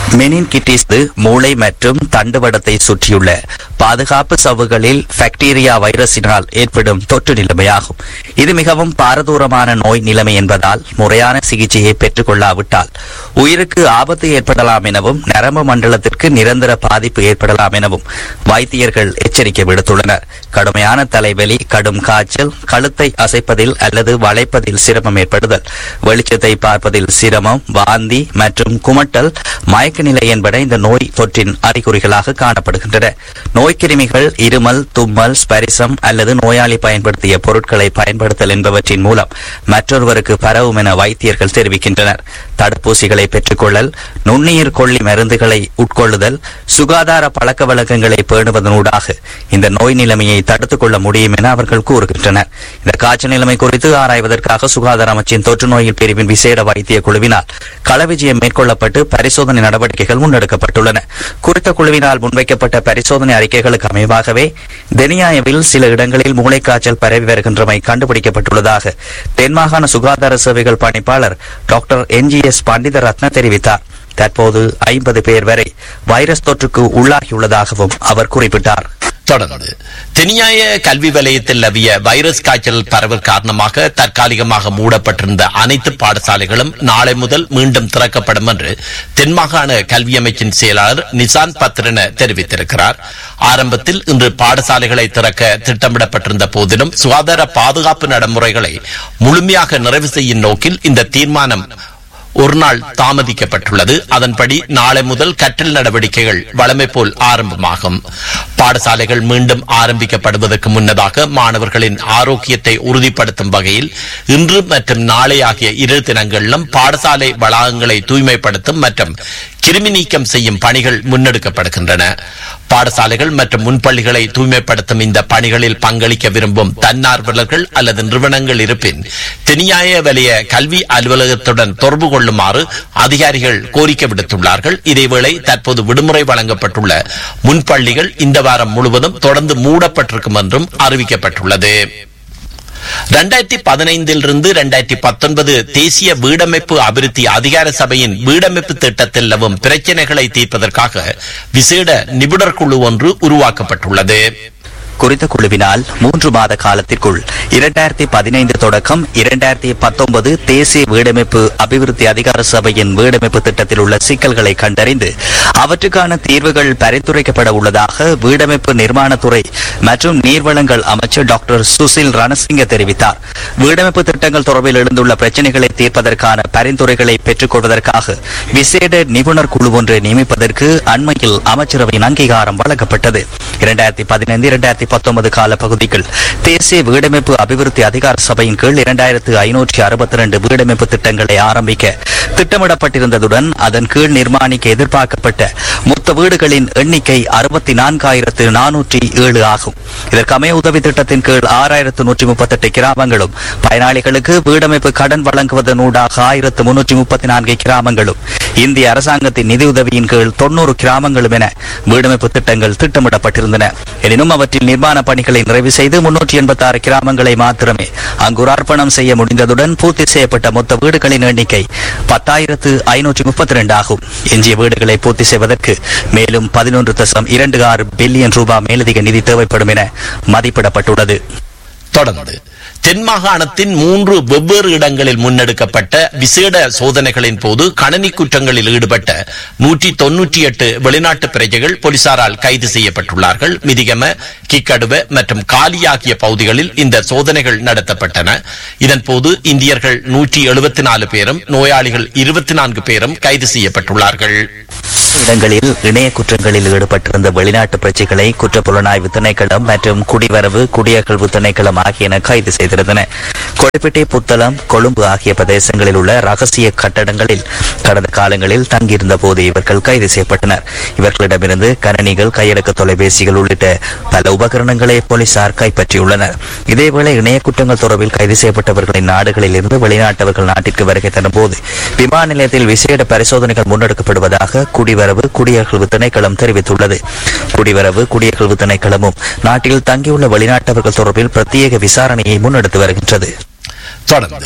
மெனின்கிட்டிஸ் மூளை மற்றும் தண்டுவடத்தை சுற்றியுள்ள பாதுகாப்பு சவ்வுகளில் பாக்டீரியா வைரஸினால் ஏற்படும் தொற்று நிலைமையாகும் இது மிகவும் பாரதூரமான நோய் நிலைமை என்பதால் முறையான சிகிச்சையை பெற்றுக் கொள்ளாவிட்டால் உயிருக்கு ஆபத்து ஏற்படலாம் எனவும் நரம்பு மண்டலத்திற்கு நிரந்தர பாதிப்பு ஏற்படலாம் எனவும் வைத்தியர்கள் எச்சரிக்கை விடுத்துள்ளனர் கடுமையான தலைவலி கடும் காய்ச்சல் கழுத்தை அசைப்பதில் அல்லது வளைப்பதில் சிரமம் ஏற்படுதல் வெளிச்சத்தை பார்ப்பதில் சிரமம் வாந்தி மற்றும் குமட்டல் மயக்க நிலை என்பன இந்த நோய் தொற்றின் அறிகுறிகளாக காணப்படுகின்றன நோய்க்கிருமிகள் இருமல் தும்மல் ஸ்பரிசம் அல்லது நோயாளி பயன்படுத்திய பொருட்களை பயன்படுத்தல் என்பவற்றின் மூலம் மற்றொருவருக்கு பரவும் என வைத்தியர்கள் தெரிவிக்கின்றனர் தடுப்பூசிகளை பெற்றுக்கொள்ளல் நுண்ணுயிர் கொல்லி மருந்துகளை உட்கொள்ளுதல் சுகாதார பழக்க வழக்கங்களை பேணுவதனூடாக இந்த நோய் நிலைமையை தடுத்துக் கொள்ள முடியும் என அவர்கள் கூறுகின்றனர் இந்த காய்ச்சல் நிலைமை குறித்து ஆராய்வதற்காக சுகாதார அமைச்சின் தொற்று நோயில் பிரிவின் விசேட வைத்திய குழுவினால் களவிஜயம் மேற்கொள்ளப்பட்டு பரிசோதனை நடவடிக்கைகள் முன்னெடுக்கப்பட்டுள்ளன குறித்த குழுவினால் முன்வைக்கப்பட்ட பரிசோதனை அறிக்கைகளுக்கு அமைவாகவே தெனியாயவில் சில இடங்களில் மூளைக்காய்ச்சல் பரவி வருகின்றமை கண்டுபிடிக்கப்பட்டுள்ளதாக தென்மாகாண சுகாதார சேவைகள் பணிப்பாளர் டாக்டர் என்ஜிஎஸ் பண்டித ரத்ன தெரிவித்தார் தற்போது ஐம்பது பேர் வரை வைரஸ் தொற்றுக்கு உள்ளாகியுள்ளதாகவும் அவர் குறிப்பிட்டார் தொடர்ந்து தெனியாய கல்வி வலயத்தில் நிலவிய வைரஸ் காய்ச்சல் பரவல் காரணமாக தற்காலிகமாக மூடப்பட்டிருந்த அனைத்து பாடசாலைகளும் நாளை முதல் மீண்டும் திறக்கப்படும் என்று தென்மாகாண கல்வி அமைச்சின் செயலாளர் நிசான் பத்ரன தெரிவித்திருக்கிறார் ஆரம்பத்தில் இன்று பாடசாலைகளை திறக்க திட்டமிடப்பட்டிருந்த போதிலும் சுகாதார பாதுகாப்பு நடைமுறைகளை முழுமையாக நிறைவு செய்யும் நோக்கில் இந்த தீர்மானம் ஒரு நாள் தாமதிக்கப்பட்டுள்ளது அதன்படி நாளை முதல் கற்றல் நடவடிக்கைகள் வழமை போல் ஆரம்பமாகும் பாடசாலைகள் மீண்டும் ஆரம்பிக்கப்படுவதற்கு முன்னதாக மாணவர்களின் ஆரோக்கியத்தை உறுதிப்படுத்தும் வகையில் இன்று மற்றும் நாளை ஆகிய இரு தினங்களிலும் பாடசாலை வளாகங்களை தூய்மைப்படுத்தும் மற்றும் கிருமி நீக்கம் செய்யும் பணிகள் முன்னெடுக்கப்படுகின்றன பாடசாலைகள் மற்றும் முன்பள்ளிகளை தூய்மைப்படுத்தும் இந்த பணிகளில் பங்களிக்க விரும்பும் தன்னார்வலர்கள் அல்லது நிறுவனங்கள் இருப்பின் தெனியாய வலிய கல்வி அலுவலகத்துடன் தொடர்பு கொள்ளுமாறு அதிகாரிகள் கோரிக்கை விடுத்துள்ளார்கள் இதேவேளை தற்போது விடுமுறை வழங்கப்பட்டுள்ள முன்பள்ளிகள் இந்த வாரம் முழுவதும் தொடர்ந்து மூடப்பட்டிருக்கும் என்றும் அறிவிக்கப்பட்டுள்ளது ரெண்டாயிரத்தி பதினைந்திலிருந்து ரெண்டாயிரத்தி பத்தொன்பது தேசிய வீடமைப்பு அபிவிருத்தி அதிகார சபையின் வீடமைப்பு திட்டத்தில் நிலவும் பிரச்சினைகளை தீர்ப்பதற்காக விசேட நிபுணர் குழு ஒன்று உருவாக்கப்பட்டுள்ளது குறித்த குழுவினால் மூன்று மாத காலத்திற்குள் இரண்டாயிரத்தி பதினைந்து தொடக்கம் இரண்டாயிரத்தி பத்தொன்பது தேசிய வீடமைப்பு அபிவிருத்தி அதிகார சபையின் வீடமைப்பு திட்டத்தில் உள்ள சிக்கல்களை கண்டறிந்து அவற்றுக்கான தீர்வுகள் பரிந்துரைக்கப்பட உள்ளதாக வீடமைப்பு நிர்மாணத்துறை மற்றும் நீர்வளங்கள் அமைச்சர் டாக்டர் சுசில் ரணசிங்க தெரிவித்தார் வீடமைப்பு திட்டங்கள் தொடர்பில் எழுந்துள்ள பிரச்சினைகளை தீர்ப்பதற்கான பரிந்துரைகளை பெற்றுக் கொள்வதற்காக விசேட நிபுணர் குழு ஒன்றை நியமிப்பதற்கு அண்மையில் அமைச்சரவையின் அங்கீகாரம் வழங்கப்பட்டது இரண்டாயிரத்தி பதினைந்து இரண்டாயிரத்தி பத்தொன்பது கால பகுதிகள் தேசிய வீடமைப்பு அபிவிருத்தி அதிகார சபையின் கீழ் இரண்டாயிரத்து ஐநூற்றி அறுபத்தி ரெண்டு வீடமைப்பு திட்டங்களை ஆரம்பிக்க திட்டமிடப்பட்டிருந்ததுடன் அதன் கீழ் நிர்மாணிக்க எதிர்பார்க்கப்பட்ட மொத்த வீடுகளின் எண்ணிக்கை அறுபத்தி நான்காயிரத்து நானூற்றி ஏழு ஆகும் இதற்கமைய உதவி திட்டத்தின் கீழ் ஆறாயிரத்து நூற்றி முப்பத்தெட்டு கிராமங்களும் பயனாளிகளுக்கு வீடமைப்பு கடன் வழங்குவதனூடாக ஆயிரத்து முன்னூற்றி முப்பத்தி நான்கு கிராமங்களும் இந்திய அரசாங்கத்தின் நிதியுதவியின் கீழ் தொன்னூறு கிராமங்களும் என வீடமைப்பு திட்டங்கள் திட்டமிடப்பட்டிருந்தன எனினும் அவற்றில் நிர்மாண பணிகளை நிறைவு செய்து முன்னூற்றி எண்பத்தி ஆறு கிராமங்களை மாத்திரமே அங்குரார்ப்பணம் செய்ய முடிந்ததுடன் பூர்த்தி செய்யப்பட்ட மொத்த வீடுகளின் எண்ணிக்கை பத்தாயிரத்து ஐநூற்றி முப்பத்தி ரெண்டு ஆகும் எஞ்சிய வீடுகளை பூர்த்தி செய்வதற்கு மேலும் பதினொன்று தசம் இரண்டு ஆறு பில்லியன் ரூபாய் மேலதிக நிதி தேவைப்படும் என மதிப்பிடப்பட்டுள்ளது தொடர்ந்து தென் மாகாணத்தின் மூன்று வெவ்வேறு இடங்களில் முன்னெடுக்கப்பட்ட விசேட சோதனைகளின் போது கணனி குற்றங்களில் ஈடுபட்ட நூற்றி தொன்னூற்றி எட்டு வெளிநாட்டு பிரஜைகள் போலீசாரால் கைது செய்யப்பட்டுள்ளார்கள் மிதிகம கிக்கடுவ மற்றும் காலி ஆகிய பகுதிகளில் இந்த சோதனைகள் நடத்தப்பட்டன இதன்போது இந்தியர்கள் நூற்றி எழுபத்தி நாலு பேரும் நோயாளிகள் இருபத்தி நான்கு பேரும் கைது செய்யப்பட்டுள்ளார்கள் இடங்களில் இணைய குற்றங்களில் ஈடுபட்டிருந்த வெளிநாட்டு பிரஜைகளை குற்றப்புலனாய்வு திணைக்களம் மற்றும் குடிவரவு குடியகழ்வு திணைக்களம் ஆகியன கைது செய்திருந்தன கொடிப்பேட்டை புத்தளம் கொழும்பு ஆகிய பிரதேசங்களில் உள்ள ரகசிய கட்டடங்களில் கடந்த காலங்களில் தங்கியிருந்த போது இவர்கள் கைது செய்யப்பட்டனர் இவர்களிடமிருந்து கணனிகள் கையடக்க தொலைபேசிகள் உள்ளிட்ட பல உபகரணங்களை போலீசார் கைப்பற்றியுள்ளனர் இதேவேளை இணைய குற்றங்கள் தொடர்பில் கைது செய்யப்பட்டவர்களின் நாடுகளில் இருந்து வெளிநாட்டவர்கள் நாட்டிற்கு வருகை தரும்போது விமான நிலையத்தில் விசேட பரிசோதனைகள் முன்னெடுக்கப்படுவதாக குடிவரவு குடியகழ்வு திணைக்களம் தெரிவித்துள்ளது குடிவரவு குடியகழ்வு திணைக்களமும் நாட்டில் தங்கியுள்ள வெளிநாட்டவர்கள் தொடர்பில் பிரத்யேக விசாரணையை முன்னெடுத்து வருகின்றது தொடர்ந்து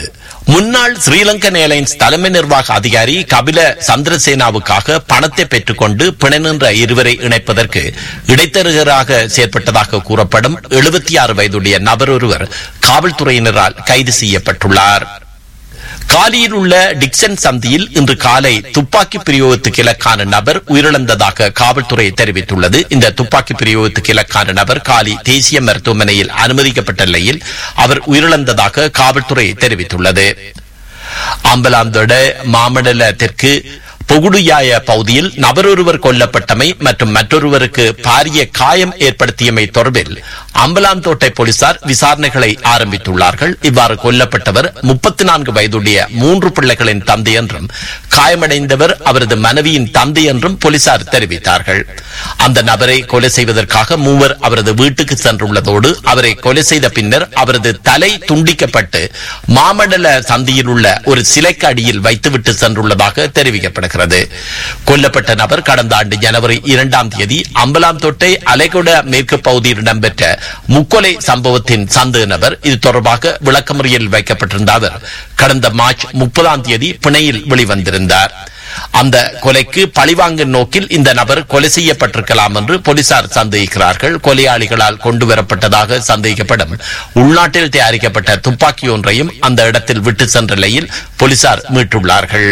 முன்னாள் ஸ்ரீலங்கன் ஏர்லைன்ஸ் தலைமை நிர்வாக அதிகாரி கபில சந்திரசேனாவுக்காக பணத்தை பெற்றுக்கொண்டு பிணை நின்ற இருவரை இணைப்பதற்கு இடைத்தரகராக செயற்பட்டதாக கூறப்படும் எழுபத்தி ஆறு வயதுடைய நபர் ஒருவர் காவல்துறையினரால் கைது செய்யப்பட்டுள்ளார் காலியில் உள்ள டிக்சன் சந்தியில் இன்று காலை துப்பாக்கி பிரயோகத்துக்கு இலக்கான நபர் உயிரிழந்ததாக காவல்துறை தெரிவித்துள்ளது இந்த துப்பாக்கி பிரயோகத்துக்கு இலக்கான நபர் காலி தேசிய மருத்துவமனையில் அனுமதிக்கப்பட்ட நிலையில் அவர் உயிரிழந்ததாக காவல்துறை தெரிவித்துள்ளது அம்பலாந்தோட மாமண்டல தெற்கு பொகுடுயாய பகுதியில் நபரொருவர் கொல்லப்பட்டமை மற்றும் மற்றொருவருக்கு பாரிய காயம் ஏற்படுத்தியமை தொடர்பில் அம்பலாந்தோட்டை போலீசார் விசாரணைகளை ஆரம்பித்துள்ளார்கள் இவ்வாறு கொல்லப்பட்டவர் முப்பத்தி நான்கு வயதுடைய மூன்று பிள்ளைகளின் தந்தை என்றும் காயமடைந்தவர் அவரது மனைவியின் தந்தை என்றும் போலீசார் தெரிவித்தார்கள் அந்த நபரை கொலை செய்வதற்காக மூவர் அவரது வீட்டுக்கு சென்றுள்ளதோடு அவரை கொலை செய்த பின்னர் அவரது தலை துண்டிக்கப்பட்டு மாமண்டல சந்தியில் உள்ள ஒரு சிலைக்கு அடியில் வைத்துவிட்டு சென்றுள்ளதாக தெரிவிக்கப்படுகிறது கொல்லப்பட்ட நபர் கடந்த ஆண்டு ஜனவரி இரண்டாம் தேதி அம்பலாம் தொட்டை அலைகொட மேற்கு பகுதியில் இடம்பெற்ற முக்கொலை சம்பவத்தின் சந்தேக நபர் இது தொடர்பாக விளக்கமறியல் வைக்கப்பட்டிருந்த அவர் கடந்த மார்ச் முப்பதாம் தேதி பிணையில் வெளிவந்திருந்தார் அந்த கொலைக்கு பழிவாங்கும் நோக்கில் இந்த நபர் கொலை செய்யப்பட்டிருக்கலாம் என்று போலீசார் சந்தேகிக்கிறார்கள் கொலையாளிகளால் கொண்டு வரப்பட்டதாக சந்தேகிக்கப்படும் உள்நாட்டில் தயாரிக்கப்பட்ட துப்பாக்கி ஒன்றையும் அந்த இடத்தில் விட்டு சென்ற நிலையில் போலீசார் மீட்டுள்ளார்கள்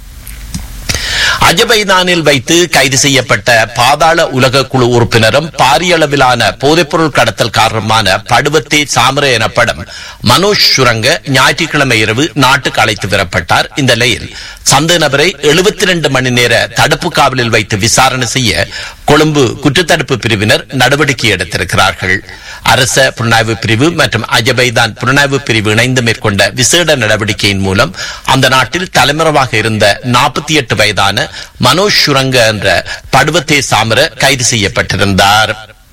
அஜபைதானில் வைத்து கைது செய்யப்பட்ட பாதாள உலக குழு உறுப்பினரும் பாரிய அளவிலான போதைப்பொருள் கடத்தல் காரணமான படுவத்தே சாமர எனப்படும் மனோஜ் சுரங்க ஞாயிற்றுக்கிழமை இரவு நாட்டுக்கு அழைத்து வரப்பட்டார் இந்த நிலையில் சந்தேக நபரை எழுபத்தி ரெண்டு மணி நேர தடுப்பு காவலில் வைத்து விசாரணை செய்ய கொழும்பு குற்றத்தடுப்பு பிரிவினர் நடவடிக்கை எடுத்திருக்கிறார்கள் அரச புலனாய்வு பிரிவு மற்றும் அஜபைதான் புலனாய்வு பிரிவு இணைந்து மேற்கொண்ட விசேட நடவடிக்கையின் மூலம் அந்த நாட்டில் தலைமறைவாக இருந்த நாற்பத்தி எட்டு வயதான மனோஜ் சுரங்க என்ற படுவத்தே சாமர கைது செய்யப்பட்டிருந்தார்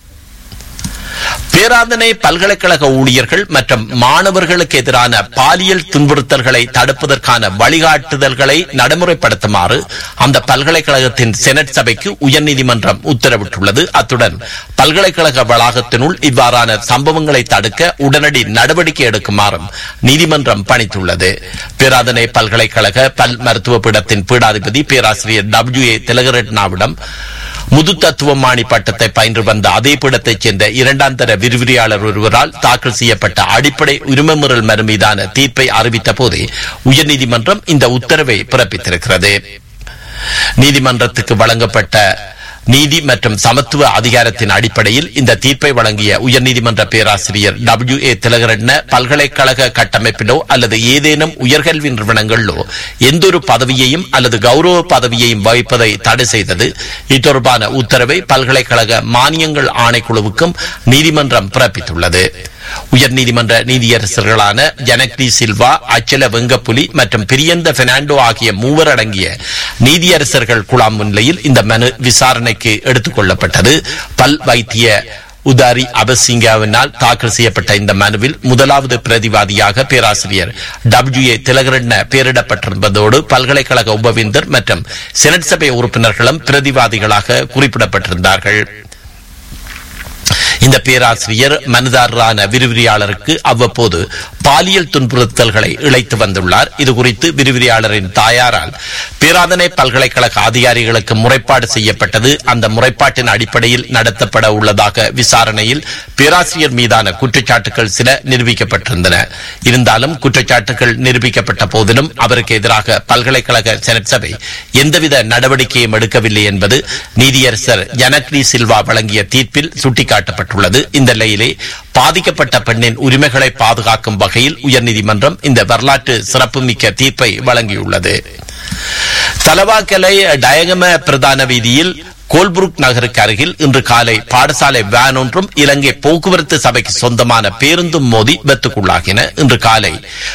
பேராதனை பல்கலைக்கழக ஊழியர்கள் மற்றும் மாணவர்களுக்கு எதிரான பாலியல் துன்புறுத்தல்களை தடுப்பதற்கான வழிகாட்டுதல்களை நடைமுறைப்படுத்துமாறு அந்த பல்கலைக்கழகத்தின் செனட் சபைக்கு உயர்நீதிமன்றம் உத்தரவிட்டுள்ளது அத்துடன் பல்கலைக்கழக வளாகத்தினுள் இவ்வாறான சம்பவங்களை தடுக்க உடனடி நடவடிக்கை எடுக்குமாறும் நீதிமன்றம் பணித்துள்ளது பேராதனை பல்கலைக்கழக பல் மருத்துவ பீடத்தின் பீடாதிபதி பேராசிரியர் டபிள்யூ ஏ திலகரட்னாவிடம் முது தத்துவமானி பட்டத்தை பயின்று வந்த அதே பீடத்தைச் சேர்ந்த இரண்டாம் தர விரிவிரியாளர் ஒருவரால் தாக்கல் செய்யப்பட்ட அடிப்படை உரிமை மீறல் மனு மீதான தீர்ப்பை அறிவித்த போதே உயர்நீதிமன்றம் இந்த உத்தரவை பிறப்பித்திருக்கிறது நீதிமன்றத்துக்கு வழங்கப்பட்ட நீதி மற்றும் சமத்துவ அதிகாரத்தின் அடிப்படையில் இந்த தீர்ப்பை வழங்கிய உயர்நீதிமன்ற பேராசிரியர் டபிள்யூ ஏ திலகரட்ன பல்கலைக்கழக கட்டமைப்பிலோ அல்லது ஏதேனும் உயர்கல்வி நிறுவனங்களிலோ எந்தொரு பதவியையும் அல்லது கௌரவ பதவியையும் வகிப்பதை தடை செய்தது இத்தொடர்பான உத்தரவை பல்கலைக்கழக மானியங்கள் ஆணைக்குழுவுக்கும் நீதிமன்றம் பிறப்பித்துள்ளது உயர்நீதிமன்ற நீதியரசர்களான ஜனக்டி சில்வா அச்சல வெங்கப்புலி மற்றும் பிரியந்த பெர்னாண்டோ ஆகிய மூவர் அடங்கிய நீதியரசர்கள் குழாம் முன்னிலையில் இந்த மனு விசாரணைக்கு எடுத்துக் கொள்ளப்பட்டது பல் வைத்திய உதாரி அபசிங்காவினால் தாக்கல் செய்யப்பட்ட இந்த மனுவில் முதலாவது பிரதிவாதியாக பேராசிரியர் டபிள்யூ ஏ திலகரட்ன பெயரிடப்பட்டிருப்பதோடு பல்கலைக்கழக உபவேந்தர் மற்றும் செனட் சபை உறுப்பினர்களும் பிரதிவாதிகளாக குறிப்பிடப்பட்டிருந்தார்கள் இந்த பேராசிரியர் மனுதாரரான விரிவிரியாளருக்கு அவ்வப்போது பாலியல் துன்புறுத்தல்களை இழைத்து வந்துள்ளார் இது குறித்து விரிவிரியாளரின் தாயாரால் பேராதனை பல்கலைக்கழக அதிகாரிகளுக்கு முறைப்பாடு செய்யப்பட்டது அந்த முறைப்பாட்டின் அடிப்படையில் நடத்தப்பட உள்ளதாக விசாரணையில் பேராசிரியர் மீதான குற்றச்சாட்டுகள் சில நிரூபிக்கப்பட்டிருந்தன இருந்தாலும் குற்றச்சாட்டுகள் நிரூபிக்கப்பட்ட போதிலும் அவருக்கு எதிராக பல்கலைக்கழக செனட் சபை எந்தவித நடவடிக்கையும் எடுக்கவில்லை என்பது நீதியரசர் ஜனக்ரி சில்வா வழங்கிய தீர்ப்பில் சுட்டிக்காட்டப்பட்டுள்ளது இந்த நிலையிலே பாதிக்கப்பட்ட பெண்ணின் உரிமைகளை பாதுகாக்கும் வகையில் உயர்நீதிமன்றம் இந்த வரலாற்று சிறப்புமிக்க தீர்ப்பை வழங்கியுள்ளது தலவாக்கலை டயகம பிரதான வீதியில் கோல்புருக் நகருக்கு அருகில் இன்று காலை பாடசாலை வேன் ஒன்றும் இலங்கை போக்குவரத்து சபைக்கு சொந்தமான பேருந்தும் மோதி வெத்துக்குள்ளாகின இன்று காலை